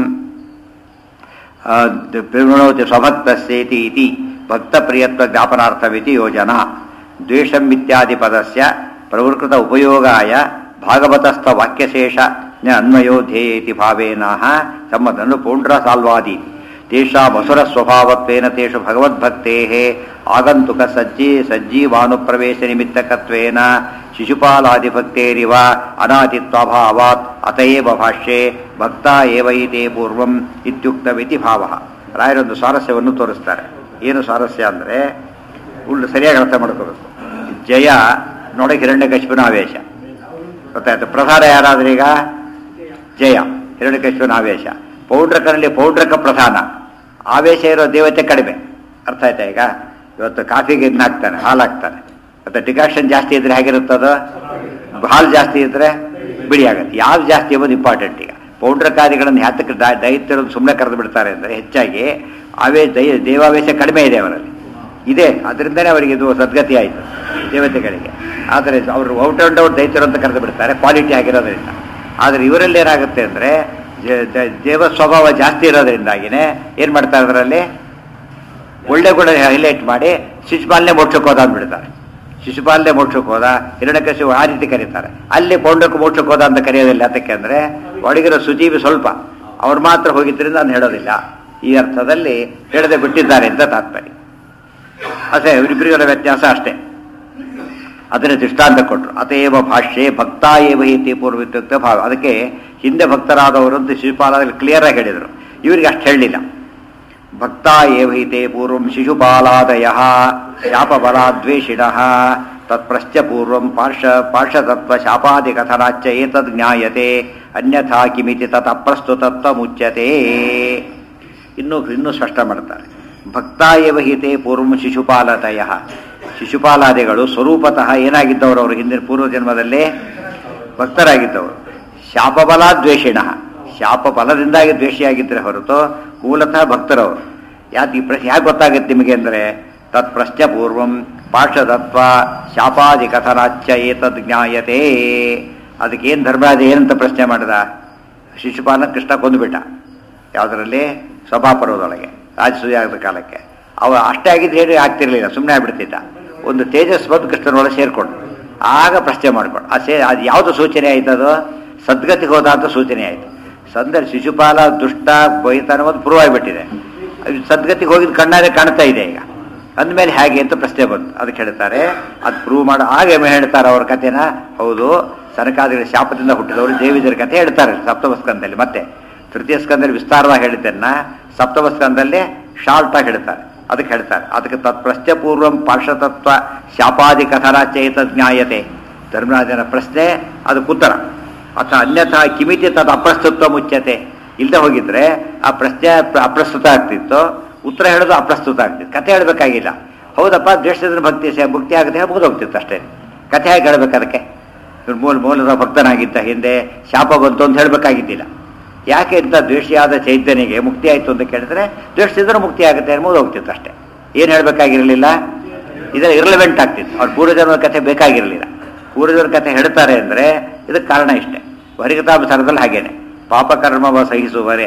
ಪ್ರೇರಣೋತಿ ಸ್ವಭಕ್ತಸ್ಯೇತಿ ಇತಿ ಭಕ್ತ ಪ್ರಿಯತ್ವ ಜ್ಞಾಪನಾರ್ಥವಿತಿ ಯೋಜನಾ ದ್ವೇಷಂ ಇತ್ಯಾದಿ ಪದಸ್ಯ ಪ್ರವೃಕೃತ ಉಪಯೋಗಾಯ ಭಾಗವತಸ್ಥ ವಾಕ್ಯಶೇಷ ನ ಅನ್ವಯೋ ಧ್ಯೇಯೇತಿ ಭಾವೇನಃ ಸಂಬಂಧನು ಪೌಂಡ್ರ ಸಾಲ್ವಾದಿ ತೇಷಾಂ ಅಸುರ ಸ್ವಭಾವತ್ವೇನ ತೇಷು ಭಗವದ್ಭಕ್ತೇಃ ಆಗಂತುಕ ಸಜ್ಜಿ ಸಜ್ಜೀವಾನುಪ್ರವೇಶ ನಿಮಿತ್ತಕತ್ವೇನ ಶಿಶುಪಾಲಾದಿಭಕ್ತೇರಿವ ಅನಾದಿತ್ವಾಭಾವಾತ್ ಅತಯೇವ ಭಾಷ್ಯೆ ಭಕ್ತ ಏವ ಇದೇ ಪೂರ್ವಂ ಇತ್ಯುಕ್ತವಿತಿ ಭಾವ ರಾಯರೊಂದು ಸ್ವಾರಸ್ಯವನ್ನು ತೋರಿಸ್ತಾರೆ ಏನು ಸ್ವಾರಸ್ಯ ಅಂದರೆ ಉಳ್ಳು ಸರಿಯಾಗಿ ಅರ್ಥ ಮಾಡ್ಕೋಬೇಕು ಜಯ ನೋಡಕ್ಕೆ ಹಿರಣ್ಯಕಶಿಪನ ಆವೇಶ ಗೊತ್ತಾಯ್ತು ಪ್ರಧಾನ ಯಾರಾದ್ರೀಗ ಜಯ ಹಿರಣ್ಯಕಶಿಪನ ಆವೇಶ ಪೌಡ್ರಕನಲ್ಲಿ ಪೌಡ್ರಕ ಪ್ರಧಾನ ಆವೇಶ ಇರೋ ದೇವತೆ ಕಡಿಮೆ ಅರ್ಥ ಆಯ್ತಾ ಈಗ ಇವತ್ತು ಕಾಫಿಗೆ ಇದನ್ನ ಹಾಕ್ತಾನೆ ಹಾಲು ಹಾಕ್ತಾನೆ ಮತ್ತೆ ಡಿಕಾಕ್ಷನ್ ಜಾಸ್ತಿ ಇದ್ರೆ ಹೇಗಿರುತ್ತದು ಹಾಲು ಜಾಸ್ತಿ ಇದ್ರೆ ಬಿಳಿ ಆಗುತ್ತೆ ಯಾವ್ದು ಜಾಸ್ತಿ ಎಂಬುದು ಇಂಪಾರ್ಟೆಂಟ್ ಈಗ ಪೌಂಡ್ರಕಾದಿಗಳನ್ನು ಹ್ಯಾತಕ್ಕೆ ದೈತ್ಯರನ್ನು ಸುಮ್ಮನೆ ಕರೆದು ಬಿಡ್ತಾರೆ ಅಂದರೆ ಹೆಚ್ಚಾಗಿ ಆವೇ ದೈ ದೇವಾವೇಶ ಕಡಿಮೆ ಇದೆ ಅವರಲ್ಲಿ ಇದೆ ಅದರಿಂದನೇ ಅವರಿಗೆ ಇದು ಸದ್ಗತಿ ಆಯಿತು ದೇವತೆಗಳಿಗೆ ಆದರೆ ಅವರು ಔಟ್ ಅಂಡ್ ಔಟ್ ದೈತ್ಯರು ಅಂತ ಕರೆದು ಬಿಡ್ತಾರೆ ಕ್ವಾಲಿಟಿ ಆಗಿರೋದ್ರಿಂದ ಆದರೆ ಇವರಲ್ಲಿ ಏನಾಗುತ್ತೆ ಅಂದರೆ ದೇವ ಸ್ವಭಾವ ಜಾಸ್ತಿ ಇರೋದ್ರಿಂದಾಗಿನೇ ಏನು ಮಾಡ್ತಾರೆ ಅದರಲ್ಲಿ ಒಳ್ಳೆ ಗುಣ ಹೈಲೈಟ್ ಮಾಡಿ ಶಿಶುಪಾಲನೆ ಮೋಕ್ಷಕ್ಕೆ ಹೋದ ಅಂದ್ಬಿಡ್ತಾರೆ ಶಿಶುಪಾಲನೆ ಮೋಕ್ಷಕ್ಕೆ ಹೋದ ಹಿರಣ್ಯಕಶಿಪು ಆ ರೀತಿ ಕರೀತಾರೆ ಅಲ್ಲಿ ಪೌಂಡಕ್ಕೆ ಮೋಕ್ಷಕ್ಕೆ ಹೋದ ಅಂತ ಕರೆಯೋದಿಲ್ಲ ಅದಕ್ಕೆ ಅಂದರೆ ಒಳಗಿರೋ ಸುಜೀವಿ ಸ್ವಲ್ಪ ಅವ್ರು ಮಾತ್ರ ಹೋಗಿದ್ದರಿಂದ ನಾನು ಹೇಳೋದಿಲ್ಲ ಈ ಅರ್ಥದಲ್ಲಿ ಹೇಳದೆ ಬಿಟ್ಟಿದ್ದಾರೆ ಅಂತ ತಾತ್ಪರ್ಯ ಅದೇ ಇವರಿಬ್ಬರಿಗರ ವ್ಯತ್ಯಾಸ ಅಷ್ಟೇ ಅದನ್ನ ದೃಷ್ಟಾಂತ ಕೊಟ್ಟರು ಅತೇವ ಭಾಷ್ಯೆ ಭಕ್ತ ಏವ ಇತಿ ಪೂರ್ವಿತ್ಯುಕ್ತ ಭಾವ ಅದಕ್ಕೆ ಹಿಂದೆ ಭಕ್ತರಾದವರು ಅಂತ ಶಿಶುಪಾಲದಲ್ಲಿ ಕ್ಲಿಯರ್ ಆಗಿ ಹೇಳಿದರು ಇವರಿಗೆ ಅಷ್ಟು ಹೇಳಲಿಲ್ಲ ಭಕ್ತ ಏವೈತೆ ಪೂರ್ವಂ ಶಿಶುಪಾಲಾದಯ ಶಾಪಬಲಾದ್ವೇಷಿಣ ತತ್ಪ್ರಶ್ಚ ಪೂರ್ವಂ ಪಾರ್ಶ ಪಾರ್ಶ್ವತತ್ವ ಶಾಪಾದಿ ಕಥನಾಚ್ಚ ಏತದ್ ಜ್ಞಾಯತೆ ಅನ್ಯಥಾ ಕಿಮಿತಿ ತತ್ ಅಪ್ರಸ್ತುತತ್ವ ಮುಚ್ಯತೆ ಇನ್ನೂ ಇನ್ನೂ ಸ್ಪಷ್ಟ ಮಾಡ್ತಾರೆ ಭಕ್ತ ಏವಹಿತೆ ಪೂರ್ವಂ ಶಿಶುಪಾಲತಯ ಶಿಶುಪಾಲಾದಿಗಳು ಸ್ವರೂಪತಃ ಏನಾಗಿದ್ದವರು ಅವರು ಹಿಂದಿನ ಪೂರ್ವ ಜನ್ಮದಲ್ಲಿ ಭಕ್ತರಾಗಿದ್ದವರು ಶಾಪಬಲ ದ್ವೇಷಿಣ ಶಾಪ ಬಲದಿಂದಾಗಿ ದ್ವೇಷಿಯಾಗಿದ್ದರೆ ಹೊರತು ಮೂಲತಃ ಭಕ್ತರವರು ಯಾಕೆ ಈ ಪ್ರಶ್ನೆ ಯಾಕೆ ಗೊತ್ತಾಗುತ್ತೆ ನಿಮಗೆ ಅಂದರೆ ತತ್ ಪ್ರಶ್ನೆ ಪೂರ್ವಂ ಪಾರ್ಶ್ವದತ್ವ ಶಾಪಾದಿ ಕಥನಾಚ್ಯ ಏತದ್ ಜ್ಞಾಯತೆ ಅದಕ್ಕೇನು ಧರ್ಮರಾಜ ಏನಂತ ಪ್ರಶ್ನೆ ಮಾಡಿದ ಶಿಶುಪಾಲನ ಕೃಷ್ಣ ಕೊಂದುಬಿಟ್ಟ ಯಾವುದರಲ್ಲಿ ಸಭಾಪರ್ವದೊಳಗೆ ರಾಜಸೂಯ ಆಗದ ಕಾಲಕ್ಕೆ ಅವ ಅಷ್ಟೇ ಆಗಿದ್ದು ಹೇಳಿ ಆಗ್ತಿರ್ಲಿಲ್ಲ ಸುಮ್ಮನೆ ಆಗ್ಬಿಡ್ತಿದ್ದ ಒಂದು ತೇಜಸ್ ಬಂದು ಕೃಷ್ಣನೊಳಗೆ ಸೇರ್ಕೊಂಡು ಆಗ ಪ್ರಶ್ನೆ ಮಾಡ್ಕೊಂಡು ಆ ಸೇ ಅದು ಯಾವುದು ಸೂಚನೆ ಆಯ್ತು ಅದು ಸದ್ಗತಿಗೆ ಹೋದ ಅಂತ ಸೂಚನೆ ಆಯಿತು ಸಂದರ್ ಶಿಶುಪಾಲ ದುಷ್ಟ ಬೈತಾನ ಒಂದು ಪ್ರೂವ್ ಆಗಿಬಿಟ್ಟಿದೆ ಅದು ಸದ್ಗತಿಗೆ ಹೋಗಿದ್ದು ಕಣ್ಣಾರೆ ಕಾಣ್ತಾ ಇದೆ ಈಗ ಅಂದಮೇಲೆ ಹೇಗೆ ಅಂತ ಪ್ರಶ್ನೆ ಬಂತು ಅದಕ್ಕೆ ಹೇಳ್ತಾರೆ ಅದು ಪ್ರೂವ್ ಮಾಡೋ ಹಾಗೆ ಹೇಳ್ತಾರೆ ಅವ್ರ ಕಥೆನ ಹೌದು ಸನಕಾದಿಗಳ ಶಾಪದಿಂದ ಹುಟ್ಟಿದವರು ದೇವಿದರ ಕಥೆ ಹೇಳ್ತಾರೆ ಸಪ್ತಮ ಸ್ಕಂದಲ್ಲಿ ಮತ್ತೆ ತೃತೀಯ ಸ್ಕಂದಲ್ಲಿ ವಿಸ್ತಾರವಾಗಿ ಹೇಳಿದ್ದನ್ನ ಸಪ್ತಮ ಸ್ಕಂದಲ್ಲಿ ಶಾರ್ಟ್ ಆಗಿ ಹೇಳ್ತಾರೆ ಅದಕ್ಕೆ ಹೇಳ್ತಾರೆ ಅದಕ್ಕೆ ತತ್ ಪ್ರಶ್ನೆ ಪೂರ್ವಂ ಪಾರ್ಶ್ವತತ್ವ ಶಾಪಾದಿ ಕಥನ ಚೇತ ಜ್ಞಾಯತೆ ಧರ್ಮರಾಜನ ಪ್ರಶ್ನೆ ಅದಕ್ಕೆ ಉತ್ತರ ಅಥವಾ ಅನ್ಯಥಾ ಕಿಮಿತಿ ತದ್ ಅಪ್ರಸ್ತುತ್ವ ಮುಚ್ಯತೆ ಇಲ್ಲದೆ ಹೋಗಿದ್ರೆ ಆ ಪ್ರಶ್ನೆ ಪ್ರ- ಅಪ್ರಸ್ತುತ ಆಗ್ತಿತ್ತು ಉತ್ತರ ಹೇಳೋದು ಅಪ್ರಸ್ತುತ ಆಗ್ತಿತ್ತು ಕಥೆ ಹೇಳಬೇಕಾಗಿಲ್ಲ ಹೌದಪ್ಪ ದ್ವೇಷದಿಂದ ಭಕ್ತಿ ಸೇ- ಮುಕ್ತಿ ಆಗುತ್ತೆ ಮುಗಿದು ಹೋಗ್ತಿತ್ತು ಅಷ್ಟೇ ಕಥೆ ಹೇಗೆ ಹೇಳ್ಬೇಕು ಅದಕ್ಕೆ ಇವ್ರು ಮೂಲ ಮೂಲದ ಭಕ್ತನಾಗಿದ್ದ ಹಿಂದೆ ಶಾಪ ಬಂತು ಅಂತ ಹೇಳಬೇಕಾಗಿದ್ದಿಲ್ಲ ಯಾಕೆ ಇಂಥ ದ್ವೇಷಿಯಾದ ಚೈತನ್ಯಗೆ ಮುಕ್ತಿ ಆಯಿತು ಅಂತ ಕೇಳಿದ್ರೆ ದ್ವೇಷಿಸಿದ್ರೆ ಮುಕ್ತಿ ಆಗುತ್ತೆ ಮುಗಿದು ಹೋಗ್ತಿತ್ತು ಅಷ್ಟೇ ಏನು ಹೇಳಬೇಕಾಗಿರಲಿಲ್ಲ ಇದರ ಇರಲೆವೆಂಟ್ ಆಗ್ತಿತ್ತು ಅವ್ರ ಪೂರ್ವಜನ್ಮದ ಕಥೆ ಬೇಕಾಗಿರಲಿಲ್ಲ ಪೂರ್ವಜರ ಕಥೆ ಹೇಳ್ತಾರೆ ಅಂದರೆ ಇದಕ್ಕೆ ಕಾರಣ ಇಷ್ಟೇ ವರಿಗತಾಪಸರದಲ್ಲಿ ಹಾಗೇನೆ ಪಾಪಕರ್ಮವ ಸಹಿಸುವರೆ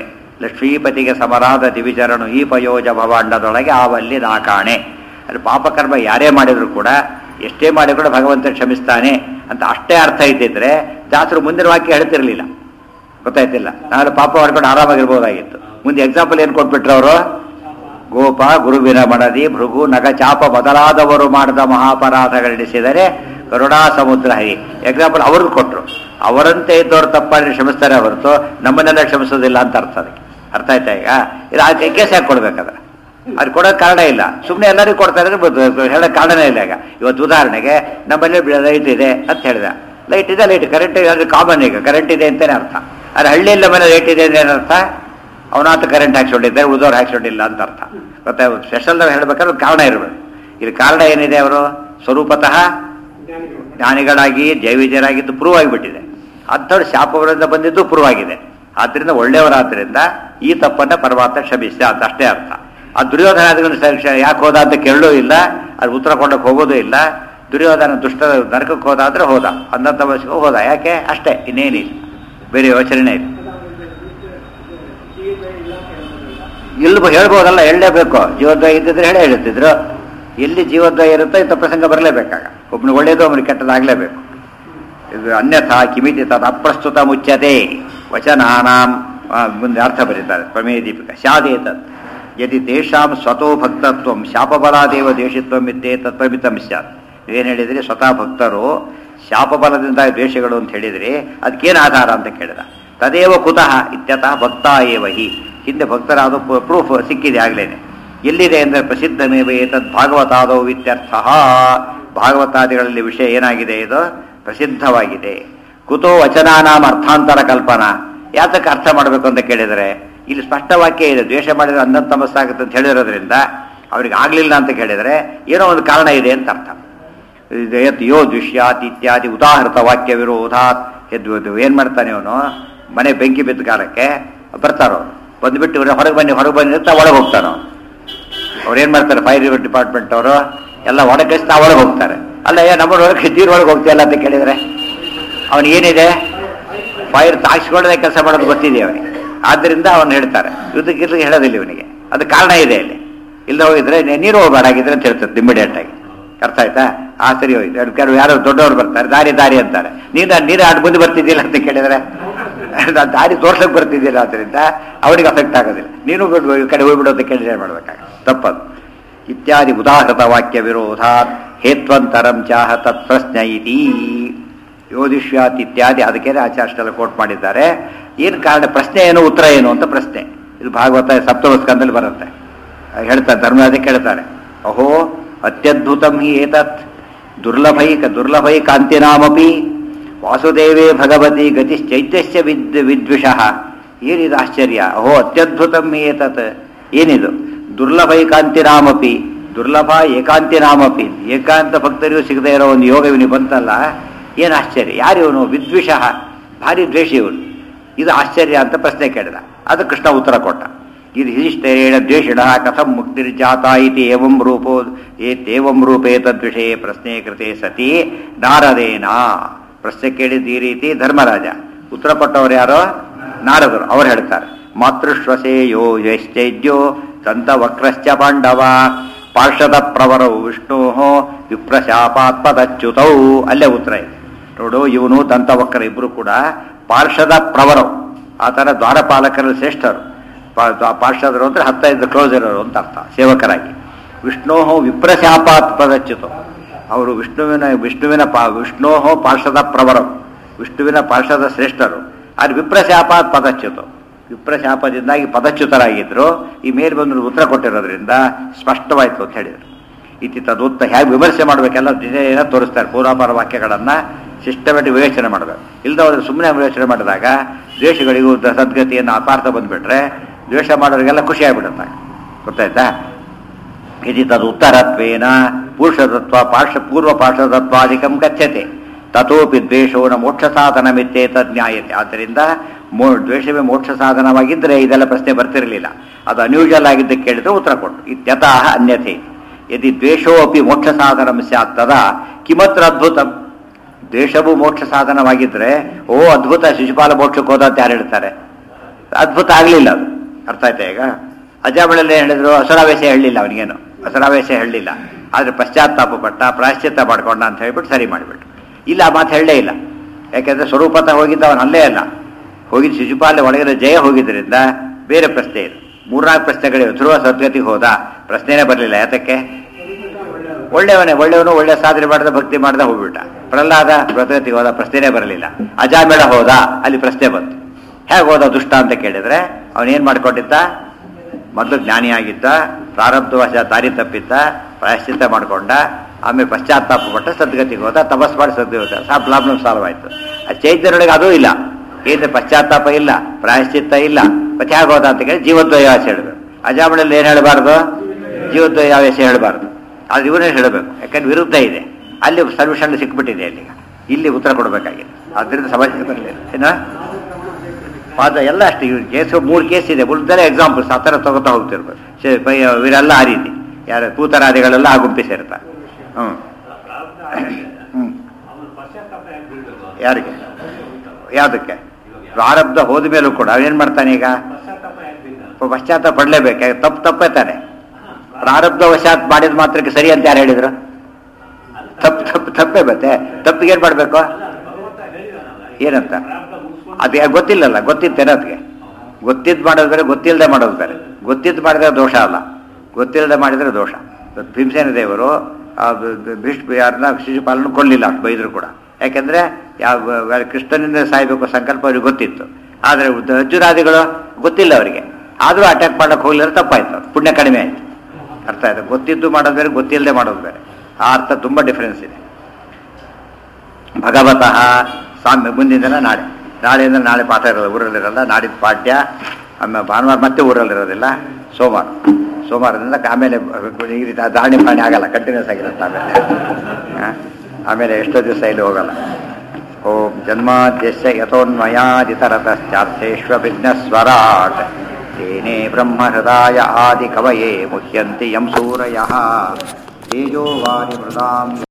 ಲಕ್ಷ್ಮೀಪತಿಗೆ ಸಮರಾದ ದಿವಿಚರಣು ಈ ಪಯೋಜ ಭವಾಂಡದೊಳಗೆ ಆವಲ್ಲಿ ನಾ ಕಾಣೆ ಅದು ಪಾಪಕರ್ಮ ಯಾರೇ ಮಾಡಿದ್ರು ಕೂಡ ಎಷ್ಟೇ ಮಾಡಿದ್ರು ಕೂಡ ಭಗವಂತ ಕ್ಷಮಿಸ್ತಾನೆ ಅಂತ ಅಷ್ಟೇ ಅರ್ಥ ಇದ್ದಿದ್ರೆ ದಾಸರು ಮುಂದಿನ ವಾಕ್ಯ ಹೇಳ್ತಿರ್ಲಿಲ್ಲ ಗೊತ್ತಾಯ್ತಿಲ್ಲ ನಾನು ಪಾಪ ಮಾಡ್ಕೊಂಡು ಆರಾಮಾಗಿರ್ಬೋದಾಗಿತ್ತು ಮುಂದೆ ಎಕ್ಸಾಂಪಲ್ ಏನು ಕೊಟ್ಬಿಟ್ರು ಅವರು ಗೋಪ ಗುರುವಿನ ಮಡದಿ ಭೃಗು ನಗ ಚಾಪ ಬದಲಾದವರು ಮಾಡಿದ ಮಹಾಪರಾಧಗಳೆನಿಸಿದರೆ ಕರುಣಾ ಸಮುದ್ರ ಹರಿ ಎಕ್ಸಾಂಪಲ್ ಅವ್ರಿಗೆ ಕೊಟ್ಟರು ಅವರಂತೆ ಇದ್ದವ್ರು ತಪ್ಪಾದ್ರೆ ಕ್ಷಮಿಸ್ತಾರೆ ಹೊರತು ನಮ್ಮನ್ನೆಲ್ಲ ಕ್ಷಮಿಸೋದಿಲ್ಲ ಅಂತ ಅರ್ಥ ಅದಕ್ಕೆ ಅರ್ಥ ಆಯ್ತಾ ಈಗ ಇದು ಆ ಕೇಸ್ ಯಾಕೆ ಕೊಡ್ಬೇಕಾದ್ರೆ ಅದು ಕೊಡೋಕೆ ಕಾರಣ ಇಲ್ಲ ಸುಮ್ಮನೆ ಎಲ್ಲರಿಗೂ ಕೊಡ್ತಾರೆ ಹೇಳೋಕೆ ಕಾರಣನೇ ಇಲ್ಲ ಈಗ ಇವತ್ತು ಉದಾಹರಣೆಗೆ ನಮ್ಮಲ್ಲಿ ಲೈಟ್ ಇದೆ ಅಂತ ಹೇಳಿದ ಲೈಟ್ ಇದೆ ಲೈಟ್ ಕರೆಂಟ್ ಅದು ಕಾಮನ್ ಈಗ ಕರೆಂಟ್ ಇದೆ ಅಂತಲೇ ಅರ್ಥ ಆದರೆ ಹಳ್ಳಿಯಲ್ಲಿ ಮನೆ ಲೈಟ್ ಇದೆ ಅಂದ್ರೆ ಏನರ್ಥ ಅವನಾತ ಕರೆಂಟ್ ಹಾಕ್ಸ್ಕೊಂಡಿದ್ದಾರೆ ಉಳಿದವ್ರು ಹಾಕ್ಸ್ಕೊಂಡಿಲ್ಲ ಅಂತ ಅರ್ಥ ಮತ್ತೆ ಸ್ಪೆಷಲ್ ಹೇಳ್ಬೇಕಾದ್ರೆ ಕಾರಣ ಇರಬೇಕು ಇಲ್ಲಿ ಕಾರಣ ಏನಿದೆ ಅವರು ಸ್ವರೂಪತಃ ಜ್ಞಾನಿಗಳಾಗಿ ಜೈವಿಜರಾಗಿದ್ದು ಪ್ರೂವ್ ಆಗಿಬಿಟ್ಟಿದೆ ಅಂಥವ್ರು ಶಾಪವರಿಂದ ಬಂದಿದ್ದು ಪ್ರೂವ್ ಆಗಿದೆ ಆದ್ದರಿಂದ ಒಳ್ಳೆಯವರಾದ್ರಿಂದ ಈ ತಪ್ಪನ್ನ ಪರಮಾತ್ಮ ಕ್ಷಮಿಸಿದ ಅಂತ ಅಷ್ಟೇ ಅರ್ಥ ಆ ದುರ್ಯೋಧನಾದಿಗಳು ಯಾಕೆ ಹೋದ ಅಂತ ಕೇಳಲೂ ಇಲ್ಲ ಅದು ಉತ್ತರ ಕೊಡಕ್ಕೆ ಹೋಗೋದು ಇಲ್ಲ ದುರ್ಯೋಧನ ದುಷ್ಟ ನರಕಕ್ಕೆ ಹೋದ ಅಂದ್ರೆ ಹೋದ ಅಂಧ ತಮಸ್ಸಿಗೆ ಹೋದ ಯಾಕೆ ಅಷ್ಟೇ ಇನ್ನೇನಿಲ್ಲ ಬೇರೆ ಯೋಚನೆ ಇಲ್ಲ ಇಲ್ಲಿ ಹೇಳ್ಬೋದಲ್ಲ ಹೇಳಲೇಬೇಕು ಜೀವದ್ವಯ ಇದ್ದಿದ್ರೆ ಹೇಳೇ ಹೇಳ್ತಿದ್ರು ಎಲ್ಲಿ ಜೀವದ್ವಯ ಇರುತ್ತೋ ಇಂಥ ಪ್ರಸಂಗ ಬರಲೇಬೇಕಾಗ ಒಬ್ಬನಿಗೆ ಒಳ್ಳೇದು ಒಬ್ಬನಿಗೆ ಕೆಟ್ಟದಾಗಲೇಬೇಕು ಇದು ಅನ್ಯಥಾ ಕಿಮಿತಿ ತದ್ ಅಪ್ರಸ್ತುತ ಮುಚ್ಚತೆ ವಚನಾನಾಂ ಆ, ಮುಂದೆ ಅರ್ಥ ಬರೀತಾರೆ ಪ್ರಮೇಯ ದೀಪಿಕ ಸ್ಯಾದೇತತ್ ಯದಿ ತೇಷಾಂ ಸ್ವತೋ ಭಕ್ತತ್ವಂ ಶಾಪಬಲಾದೇವ ದೇಶಿತ್ವಂ ಇದ್ದೇ ತತ್ವಮಿತಂ ಸ್ಯಾತ್ ಏನು ಹೇಳಿದ್ರಿ ಸ್ವತಃ ಭಕ್ತರು ಶಾಪಬಲದಿಂದ ದ್ವೇಷಗಳು ಅಂತ ಹೇಳಿದ್ರಿ ಅದಕ್ಕೇನು ಆಧಾರ ಅಂತ ಕೇಳಿದ ತದೇವ ಕುತಃ ಇತ್ಯತಃ ಭಕ್ತ ಏವ ಹಿ ಹಿಂದೆ ಭಕ್ತರಾದ ಪ್ರೂಫ್ ಸಿಕ್ಕಿದೆ ಆಗ್ಲೇನೆ ಎಲ್ಲಿದೆ ಅಂದರೆ ಪ್ರಸಿದ್ಧಮೇವ ಏತದ್ ಭಾಗವತಾದೌ ಇತ್ಯರ್ಥ ಭಾಗವತಾದಿಗಳಲ್ಲಿ ವಿಷಯ ಏನಾಗಿದೆ ಇದು ಪ್ರಸಿದ್ಧವಾಗಿದೆ ಕುತೋ ವಚನಾನಾಂ ಅರ್ಥಾಂತರ ಕಲ್ಪನಾ ಯಾತಕ್ಕೆ ಅರ್ಥ ಮಾಡಬೇಕು ಅಂತ ಕೇಳಿದರೆ ಇಲ್ಲಿ ಸ್ಪಷ್ಟ ವಾಕ್ಯ ಇದೆ ದ್ವೇಷ ಮಾಡಿದ್ರೆ ಅಂಧ ತಮಸ್ಸಾಗುತ್ತೆ ಅಂತ ಹೇಳಿರೋದ್ರಿಂದ ಅವ್ರಿಗೆ ಆಗಲಿಲ್ಲ ಅಂತ ಕೇಳಿದರೆ ಏನೋ ಒಂದು ಕಾರಣ ಇದೆ ಅಂತ ಅರ್ಥ ಇದು ಯತ್ ಯೋ ದುಷ್ಯಾತ್ ಇತ್ಯಾದಿ ಉದಾಹೃತ ವಾಕ್ಯ ವಿರೋಧಾತ್ ಎದ್ದು ಏನು ಮಾಡ್ತಾನೆ ಅವನು ಮನೆ ಬೆಂಕಿ ಬಿದ್ದ ಕಾಲಕ್ಕೆ ಬರ್ತಾರೋ ಬಂದ್ಬಿಟ್ಟು ಇವ್ರು ಹೊರಗೆ ಬನ್ನಿ ಹೊರಗೆ ಬನ್ನಿ ಅಂತ ಒಳಗೆ ಹೋಗ್ತಾನೋ ಅವ್ರು ಏನು ಮಾಡ್ತಾರೆ ಫೈರ್ ಡಿಪಾರ್ಟ್ಮೆಂಟ್ ಅವರು ಎಲ್ಲ ಒಳಗೆ ಕಳಿಸ್ತಾ ಒಳಗೆ ಹೋಗ್ತಾರೆ ಅಲ್ಲ ಏ ನಮ್ಮ ಒಳಗೆ ನೀರು ಒಳಗೆ ಹೋಗ್ತೀಯಲ್ಲ ಅಂತ ಕೇಳಿದರೆ ಅವನು ಏನಿದೆ ಫೈರ್ ತಾಗಿಸ್ಕೊಳ್ಳದೆ ಕೆಲಸ ಮಾಡೋದು ಗೊತ್ತಿದೆ ಅವನಿಗೆ ಆದ್ದರಿಂದ ಅವನು ಹೇಳ್ತಾರೆ ಇದಕ್ಕೆ ಹೇಳೋದಿಲ್ಲ ಇವನಿಗೆ ಅದು ಕಾರಣ ಇದೆ ಇಲ್ಲಿ ಇಲ್ಲದೆ ಹೋಗಿದ್ರೆ ನೀ- ನೀರು ಹೋಗಬೇಡ ಆಗಿದ್ರೆ ಅಂತ ಹೇಳ್ತಾರೆ ಇಮಿಡಿಯೇಟ್ ಆಗಿ ಅರ್ಥ ಆಯ್ತಾ ಆ ಸರಿ ಹೋಯ್ತು ಎರಡು ಕೆಲವು ಯಾರೋ ದೊಡ್ಡವರು ಬರ್ತಾರೆ ದಾರಿ ದಾರಿ ಅಂತಾರೆ ನೀನು ನೀರು ಆಡ್ ಮುಂದೆ ಬರ್ತಿದ್ದಿಲ್ಲ ಅಂತ ಕೇಳಿದ್ರೆ ನಾನ್ ದಾರಿ ತೋರ್ಸಕ್ ಬರ್ತಿದ್ದಿಲ್ಲ ಅದರಿಂದ ಅವನಿಗೆ ಅಫೆಕ್ಟ್ ಆಗೋದಿಲ್ಲ ನೀನು ಬಿಡು ಈ ಕಡೆ ಹೋಗ್ಬಿಡು ಅಂತ ಕೇಳಿದ್ರೆ ಮಾಡ್ಬೇಕಾಗ ತಪ್ಪದು ಇತ್ಯಾದಿ ಉದಾಹೃತ ವಾಕ್ಯ ವಿರೋಧಾತ್ ಹೇತ್ವಂತರಂ ಚಾಹ ತತ್ ಪ್ರಶ್ನ ಇತಿ ಯೋಧಿಷ್ಯಾತ್ ಇತ್ಯಾದಿ ಅದಕ್ಕೆ ಆಚಾರ್ಯಷ್ಟೆಲ್ಲ ಕೋಟ್ ಮಾಡಿದ್ದಾರೆ ಏನು ಕಾರಣ ಪ್ರಶ್ನೆ ಏನು ಉತ್ತರ ಏನು ಅಂತ ಪ್ರಶ್ನೆ ಇದು ಭಾಗವತ ಸಪ್ತಮ ಸ್ಕಂದಲ್ಲಿ ಬರುತ್ತೆ ಹೇಳ್ತಾರೆ ಧರ್ಮರಾಜ ಕೇಳ್ತಾರೆ ಅಹೋ ಅತ್ಯದ್ಭುತಂ ಹಿ ಏತತ್ ದುರ್ಲಭೈಕ ದುರ್ಲಭೈ ಕಾಂತಿನಾಮಪಿ ವಾಸುದೇವೇ ಭಗವತಿ ಗತಿಶ್ಚೈತ್ಯಸ್ಯ ವಿದ್ ವಿದ್ವಿಷಃ ಏನಿದು ಆಶ್ಚರ್ಯ ಅಹೋ ಅತ್ಯದ್ಭುತಂ ಹಿ ಏತತ್ ಏನಿದು ದುರ್ಲಭೈಕಾಂತಿನಾಮಪಿ ದುರ್ಲಭ ಏಕಾಂತಿನಾಮಪಿ ಏಕಾಂತ ಭಕ್ತರಿಗೂ ಸಿಗದೇ ಇರೋ ಒಂದು ಯೋಗ ಇವನಿಗೆ ಬಂತಲ್ಲ ಏನು ಆಶ್ಚರ್ಯ ಯಾರು ಇವನು ವಿದ್ವಿಷಃ ಭಾರಿ ದ್ವೇಷಿ ಇವನು ಇದು ಆಶ್ಚರ್ಯ ಅಂತ ಪ್ರಶ್ನೆ ಕೇಳಿದ ಅದು ಕೃಷ್ಣ ಉತ್ತರ ಕೊಟ್ಟ ಇದು ಹಿರಿಷ್ಟೇಣ ದ್ವೇಷಿಣ ಕಥಂ ಮುಕ್ತಿರ್ಜಾತ ಇತಿ ಏವಂ ರೂಪೋ ಏತೇವಂ ರೂಪೇ ತದ್ವಿಷಯ ಪ್ರಶ್ನೆ ಕೃತೆ ಸತಿ ನಾರದೇನ ಪ್ರಶ್ನೆ ಕೇಳಿದ ಈ ರೀತಿ ಧರ್ಮರಾಜ ಉತ್ತರ ಕೊಟ್ಟವರು ಯಾರೋ ನಾರದರು ಅವ್ರು ಹೇಳ್ತಾರೆ ಮಾತೃಶ್ವಸೇಯೋ ಯಶ್ಚೈದ್ಯೋ ಸಂತ ವಕ್ರಶ್ಚ ಪಾಂಡವ ಪಾರ್ಷದ ಪ್ರವರವು ವಿಷ್ಣು ವಿಪ್ರಶಾಪಾತ್ಮದಚ್ಯುತೌ ಅಲ್ಲೇ ಉತ್ತರ ಇದೆ ನೋಡು ಇವನು ದಂತವಕ್ರ ಇಬ್ರು ಕೂಡ ಪಾರ್ಷದ ಪ್ರವರವು ಆ ಥರ ದ್ವಾರಪಾಲಕರಲ್ಲಿ ಶ್ರೇಷ್ಠರು ಪಾ- ದ್ವಾ- ಪಾರ್ಷದರು ಅಂದ್ರೆ ಹತ್ತೈದು ಕ್ಲೋಸ್ ಇರೋರು ಅಂತ ಅರ್ಥ ಸೇವಕರಾಗಿ ವಿಷ್ಣೋ ವಿಪ್ರಶಾಪಾತ್ ಪದಚ್ಯುತ ಅವರು ವಿಷ್ಣುವಿನ ವಿಷ್ಣುವಿನ ಪಾ ವಿಷ್ಣೋ ಪಾರ್ಷದ ಪ್ರವರವು ವಿಷ್ಣುವಿನ ಪಾರ್ಷದ ಶ್ರೇಷ್ಠರು ಅದು ವಿಪ್ರಶಾಪಾತ್ ಪದಚ್ಯುತ ವಿಪ್ರಶಾಪದಿಂದಾಗಿ ಪದಚ್ಯುತರಾಗಿದ್ರು ಈ ಮೇಲೆ ಬಂದು ಉತ್ತರ ಕೊಟ್ಟಿರೋದ್ರಿಂದ ಸ್ಪಷ್ಟವಾಯಿತು ಅಂತ ಹೇಳಿದರು ಇತಿ ತದೋತ್ತ ಹೇಗೆ ವಿಮರ್ಶೆ ಮಾಡಬೇಕೆಲ್ಲ ಡಿಟೇಲ್ ತೋರಿಸ್ತಾರೆ ಪೂರ್ವಾಪರ ವಾಕ್ಯಗಳನ್ನು ಸಿಸ್ಟಮೆಟಿಕ್ ವಿವೇಚನೆ ಮಾಡಬೇಕು ಇಲ್ಲದ ಹೋದ್ರೆ ಸುಮ್ಮನೆ ವಿವೇಚನೆ ಮಾಡಿದಾಗ ದ್ವೇಷಗಳಿಗೂ ದ- ಸದ್ಗತಿಯನ್ನು ಅಪಾರ್ಥ ಬಂದ್ಬಿಟ್ರೆ ದ್ವೇಷ ಮಾಡೋರಿಗೆಲ್ಲ ಖುಷಿ ಆಗ್ಬಿಡುತ್ತೆ ಗೊತ್ತಾಯ್ತಾ ಯದಿ ತದ್ ಉತ್ತರತ್ವೇನ ಪುರುಷತತ್ವ ಪಾರ್ಶ್ವ ಪೂರ್ವ ಪಾರ್ಶ್ವತತ್ವಾಧಿಕಂ ಗಚ್ಚತೆ ತಥೋಪಿ ದ್ವೇಷೋ ನ ಮೋಕ್ಷ ಸಾಧನ ತದ್ ನ್ಯಾಯತೆ ಆದ್ದರಿಂದ ಮೋ ದ್ವೇಷವೇ ಮೋಕ್ಷ ಸಾಧನವಾಗಿದ್ದರೆ ಇದೆಲ್ಲ ಪ್ರಶ್ನೆ ಬರ್ತಿರಲಿಲ್ಲ ಅದು ಅನ್ಯೂಜಲ್ ಆಗಿದ್ದಕ್ಕೆ ಕೇಳಿದ್ರೆ ಉತ್ತರ ಕೊಟ್ಟು ಇತ್ಯತಃ ಅನ್ಯತೆ ಯದಿ ದ್ವೇಷೋ ಅಪಿ ಮೋಕ್ಷ ಸಾಧನ ಸ್ಯಾತ್ ತದಾ ಕಿಮತ್ರ ಅದ್ಭುತಂ ದ್ವೇಷವು ಮೋಕ್ಷ ಸಾಧನವಾಗಿದ್ದರೆ ಓ ಅದ್ಭುತ ಶಿಶುಪಾಲ ಮೋಕ್ಷಕ್ಕೆ ಹೋದ ಅಂತ ಯಾರು ಹೇಳ್ತಾರೆ ಅದ್ಭುತ ಆಗಲಿಲ್ಲ ಅದು ಅರ್ಥ ಆಯ್ತಾ ಈಗ ಅಜಾಬಳಲ್ಲಿ ಏನು ಹೇಳಿದ್ರು ಅಸರಾವೇಶ ಹೇಳಲಿಲ್ಲ ಅವನಿಗೇನು ಅಸರಾವೇಶ ಹೇಳಲಿಲ್ಲ ಆದರೆ ಪಶ್ಚಾತ್ತಾಪ ಪಟ್ಟ ಪ್ರಾಶ್ಚಿತ್ತ ಮಾಡ್ಕೊಂಡ ಅಂತ ಹೇಳ್ಬಿಟ್ಟು ಸರಿ ಮಾಡಿಬಿಟ್ಟು ಇಲ್ಲ ಆ ಮಾತು ಹೇಳಲೇ ಇಲ್ಲ ಯಾಕೆಂದ್ರೆ ಸ್ವರೂಪತ ಹೋಗಿದ್ದ ಅವನು ಅಲ್ಲೇ ಅಲ್ಲ ಹೋಗಿದ್ದು ಶಿಶುಪಾಲ ಒಳಗಿನ ಜಯ ಹೋಗಿದ್ದರಿಂದ ಬೇರೆ ಪ್ರಶ್ನೆ ಇದೆ ಮೂರ್ನಾಲ್ಕು ಪ್ರಶ್ನೆಗಳಿವೆ ಧ್ರುವ ಸದ್ಗತಿಗೆ ಹೋದ ಪ್ರಶ್ನೆನೇ ಬರಲಿಲ್ಲ ಯಾತಕ್ಕೆ ಒಳ್ಳೆಯವನೇ ಒಳ್ಳೆಯವನು ಒಳ್ಳೆ ಸಾಧನೆ ಮಾಡಿದ ಭಕ್ತಿ ಮಾಡಿದ ಹೋಗ್ಬಿಟ್ಟ ಪ್ರಹ್ಲಾದ ವ್ರತಗತಿಗೆ ಹೋದ ಪ್ರಶ್ನೆನೇ ಬರಲಿಲ್ಲ ಅಜಾಮೇಳ ಹೋದ ಅಲ್ಲಿ ಪ್ರಶ್ನೆ ಬಂತು ಹೇಗೆ ಹೋದ ದುಷ್ಟ ಅಂತ ಕೇಳಿದ್ರೆ ಅವನೇನ್ ಮಾಡ್ಕೊಂಡಿದ್ದ ಮೊದಲು ಜ್ಞಾನಿಯಾಗಿದ್ದ ಪ್ರಾರಬ್ಧವಶ ದಾರಿ ತಪ್ಪಿದ್ದ ಪ್ರಾಯಶ್ಚಿತ್ತ ಮಾಡ್ಕೊಂಡ ಆಮೇಲೆ ಪಶ್ಚಾತ್ತಾಪ ಪಟ್ಟ ಸದ್ಗತಿಗೆ ಹೋದ ತಪಸ್ ಮಾಡಿ ಸದ್ಗತಿ ಸಾ ಪ್ರಾಬ್ಲಮ್ ಸಾಲ್ವ್ ಆಯ್ತು ಆ ಚೈತನ್ಯೊಳಗೆ ಅದೂ ಇಲ್ಲ ಏನು ಪಶ್ಚಾತ್ತಾಪ ಇಲ್ಲ ಪ್ರಾಯಶ್ಚಿತ್ತ ಇಲ್ಲ ಮತ್ತೆ ಹೇಗೆ ಹೋದ ಅಂತ ಕೇಳಿ ಜೀವದ್ವಯಾವೇಶ ಹೇಳಬೇಕು ಅಜಾಮಣಲ್ಲಿ ಏನು ಹೇಳಬಾರ್ದು ಜೀವದ್ವಯಾವೇಶ ಹೇಳಬಾರ್ದು ಅದು ಇವನೇ ಹೇಳಬೇಕು ಯಾಕಂದ್ರೆ ವಿರುದ್ಧ ಇದೆ ಅಲ್ಲಿ ಸೊಲ್ಯೂಷನ್ ಸಿಕ್ಬಿಟ್ಟಿದೆ ಅಲ್ಲಿ ಇಲ್ಲಿ ಉತ್ತರ ಕೊಡಬೇಕಾಗಿದೆ ಅದರಿಂದ ಸಮಸ್ಯೆ ಬರಲಿಲ್ಲ ಏನ ಪಾದ ಎಲ್ಲ ಅಷ್ಟೇ ಇವ್ರ ಕೇಸು ಮೂರು ಕೇಸ್ ಇದೆ ಉಳಿದಲ್ಲೇ ಎಕ್ಸಾಂಪಲ್ಸ್ ಆ ಥರ ತಗೋತಾ ಹೋಗ್ತಿರ್ಬೇಕು ಶ- ಪೈ- ಇವರೆಲ್ಲ ಆ ರೀತಿ ಯಾರು ಕೂತರಾದಿಗಳೆಲ್ಲ ಆ ಗುಂಪಿ ಸೇರ್ತಾರೆ ಹ್ಞೂ ಹ್ಞೂ ಯಾರಿಗೆ ಯಾವುದಕ್ಕೆ ಪ್ರಾರಬ್ಧ ಹೋದ ಮೇಲೂ ಕೂಡ ಅವನೇನು ಮಾಡ್ತಾನೆ ಈಗ ಪಶ್ಚಾತ್ತಾಪ ಪಡಲೇಬೇಕು ಯಾಕೆ ತಪ್ಪು ತಪ್ಪೇ ತಾನೆ ಪ್ರಾರಬ್ಧ ವಶಾತ್ ಮಾಡಿದ ಮಾತ್ರಕ್ಕೆ ಸರಿ ಅಂತ ಯಾರು ಹೇಳಿದ್ರು ತಪ್ಪು ತಪ್ಪು ತಪ್ಪೇ ಮತ್ತೆ ತಪ್ಪಿಗೆ ಏನು ಮಾಡಬೇಕು ಏನಂತ ಅದು ಯಾಕೆ ಗೊತ್ತಿಲ್ಲಲ್ಲ ಗೊತ್ತಿತ್ತೇನೆ ಅದಕ್ಕೆ ಗೊತ್ತಿದ್ದು ಮಾಡೋದು ಬೇರೆ ಗೊತ್ತಿಲ್ಲದೆ ಮಾಡೋದು ಬೇರೆ ಗೊತ್ತಿದ್ದು ಮಾಡಿದ್ರೆ ದೋಷ ಅಲ್ಲ ಗೊತ್ತಿಲ್ಲದೆ ಮಾಡಿದರೆ ದೋಷ ಇವತ್ತು ಭೀಮಸೇನ ದೇವರು ಆ ಬ- ಬ- ಭೀಷ್ಮ ಯಾರನ್ನ ಶಿಶುಪಾಲನ ಕೊಡಲಿಲ್ಲ ಅಷ್ಟು ಬೈದ್ರು ಕೂಡ ಯಾಕೆಂದ್ರೆ ಯಾವ ವ- ಕೃಷ್ಣನಿಂದ ಸಾಯ್ಬೇಕು ಸಂಕಲ್ಪ ಅವ್ರಿಗೆ ಗೊತ್ತಿತ್ತು ಆದರೆ ಉದ್ದ- ಅರ್ಜುನಾದಿಗಳು ಗೊತ್ತಿಲ್ಲ ಅವರಿಗೆ ಆದರೂ ಅಟ್ಯಾಕ್ ಮಾಡಕ್ಕೆ ಹೋಗ್ಲಿಲ್ಲ ತಪ್ಪಾಯ್ತು ಪುಣ್ಯ ಕಡಿಮೆ ಆಯ್ತು ಅರ್ಥ ಆಯ್ತು ಗೊತ್ತಿದ್ದು ಮಾಡೋದು ಬೇರೆ ಗೊತ್ತಿಲ್ಲದೆ ಮಾಡೋದು ಬೇರೆ ಆ ಅರ್ಥ ತುಂಬ ಡಿಫರೆನ್ಸ್ ಇದೆ ಭಗವತಃ ಸಾಮ್ಯ ಮುಂದಿನ ದಿನ ನಾಳೆ ನಾಳೆಯಿಂದ ನಾಳೆ ಪಾಠ ಇರೋದು ಊರಲ್ಲಿರಲ್ಲ ನಾಡಿದ್ದು ಪಾಠ್ಯ ಆಮೇಲೆ ಭಾನುವಾರ ಮತ್ತೆ ಊರಲ್ಲಿರೋದಿಲ್ಲ ಸೋಮವಾರ ಸೋಮವಾರದಿಂದ ಆಮೇಲೆ ಈ ರೀತಿ ಧಾರಣೆ ಪಾಣಿ ಆಗಲ್ಲ ಕಂಟಿನ್ಯೂಸ್ ಆಗಿರುತ್ತೆ ಆಮೇಲೆ ಆ? ಆಮೇಲೆ ಎಷ್ಟೋ ದಿವಸ ಇಲ್ಲಿ ಹೋಗಲ್ಲ ಓಂ ಜನ್ಮಾದ್ಯಸ್ಯ ಯಥೋನ್ಮಯಾದಿತರತಶ್ಚಾರ್ಥೇಶ್ವ ವಿಘ್ನಸ್ವರಾಟ್ ತೇನೇ ಬ್ರಹ್ಮಹೃದಾಯ ಆದಿ ಕವಯೇ ಮುಹ್ಯಂತಿ ಯಂ ಸೂರಯಃ ತೇಜೋವಾರಿ ಮೃದಾಂ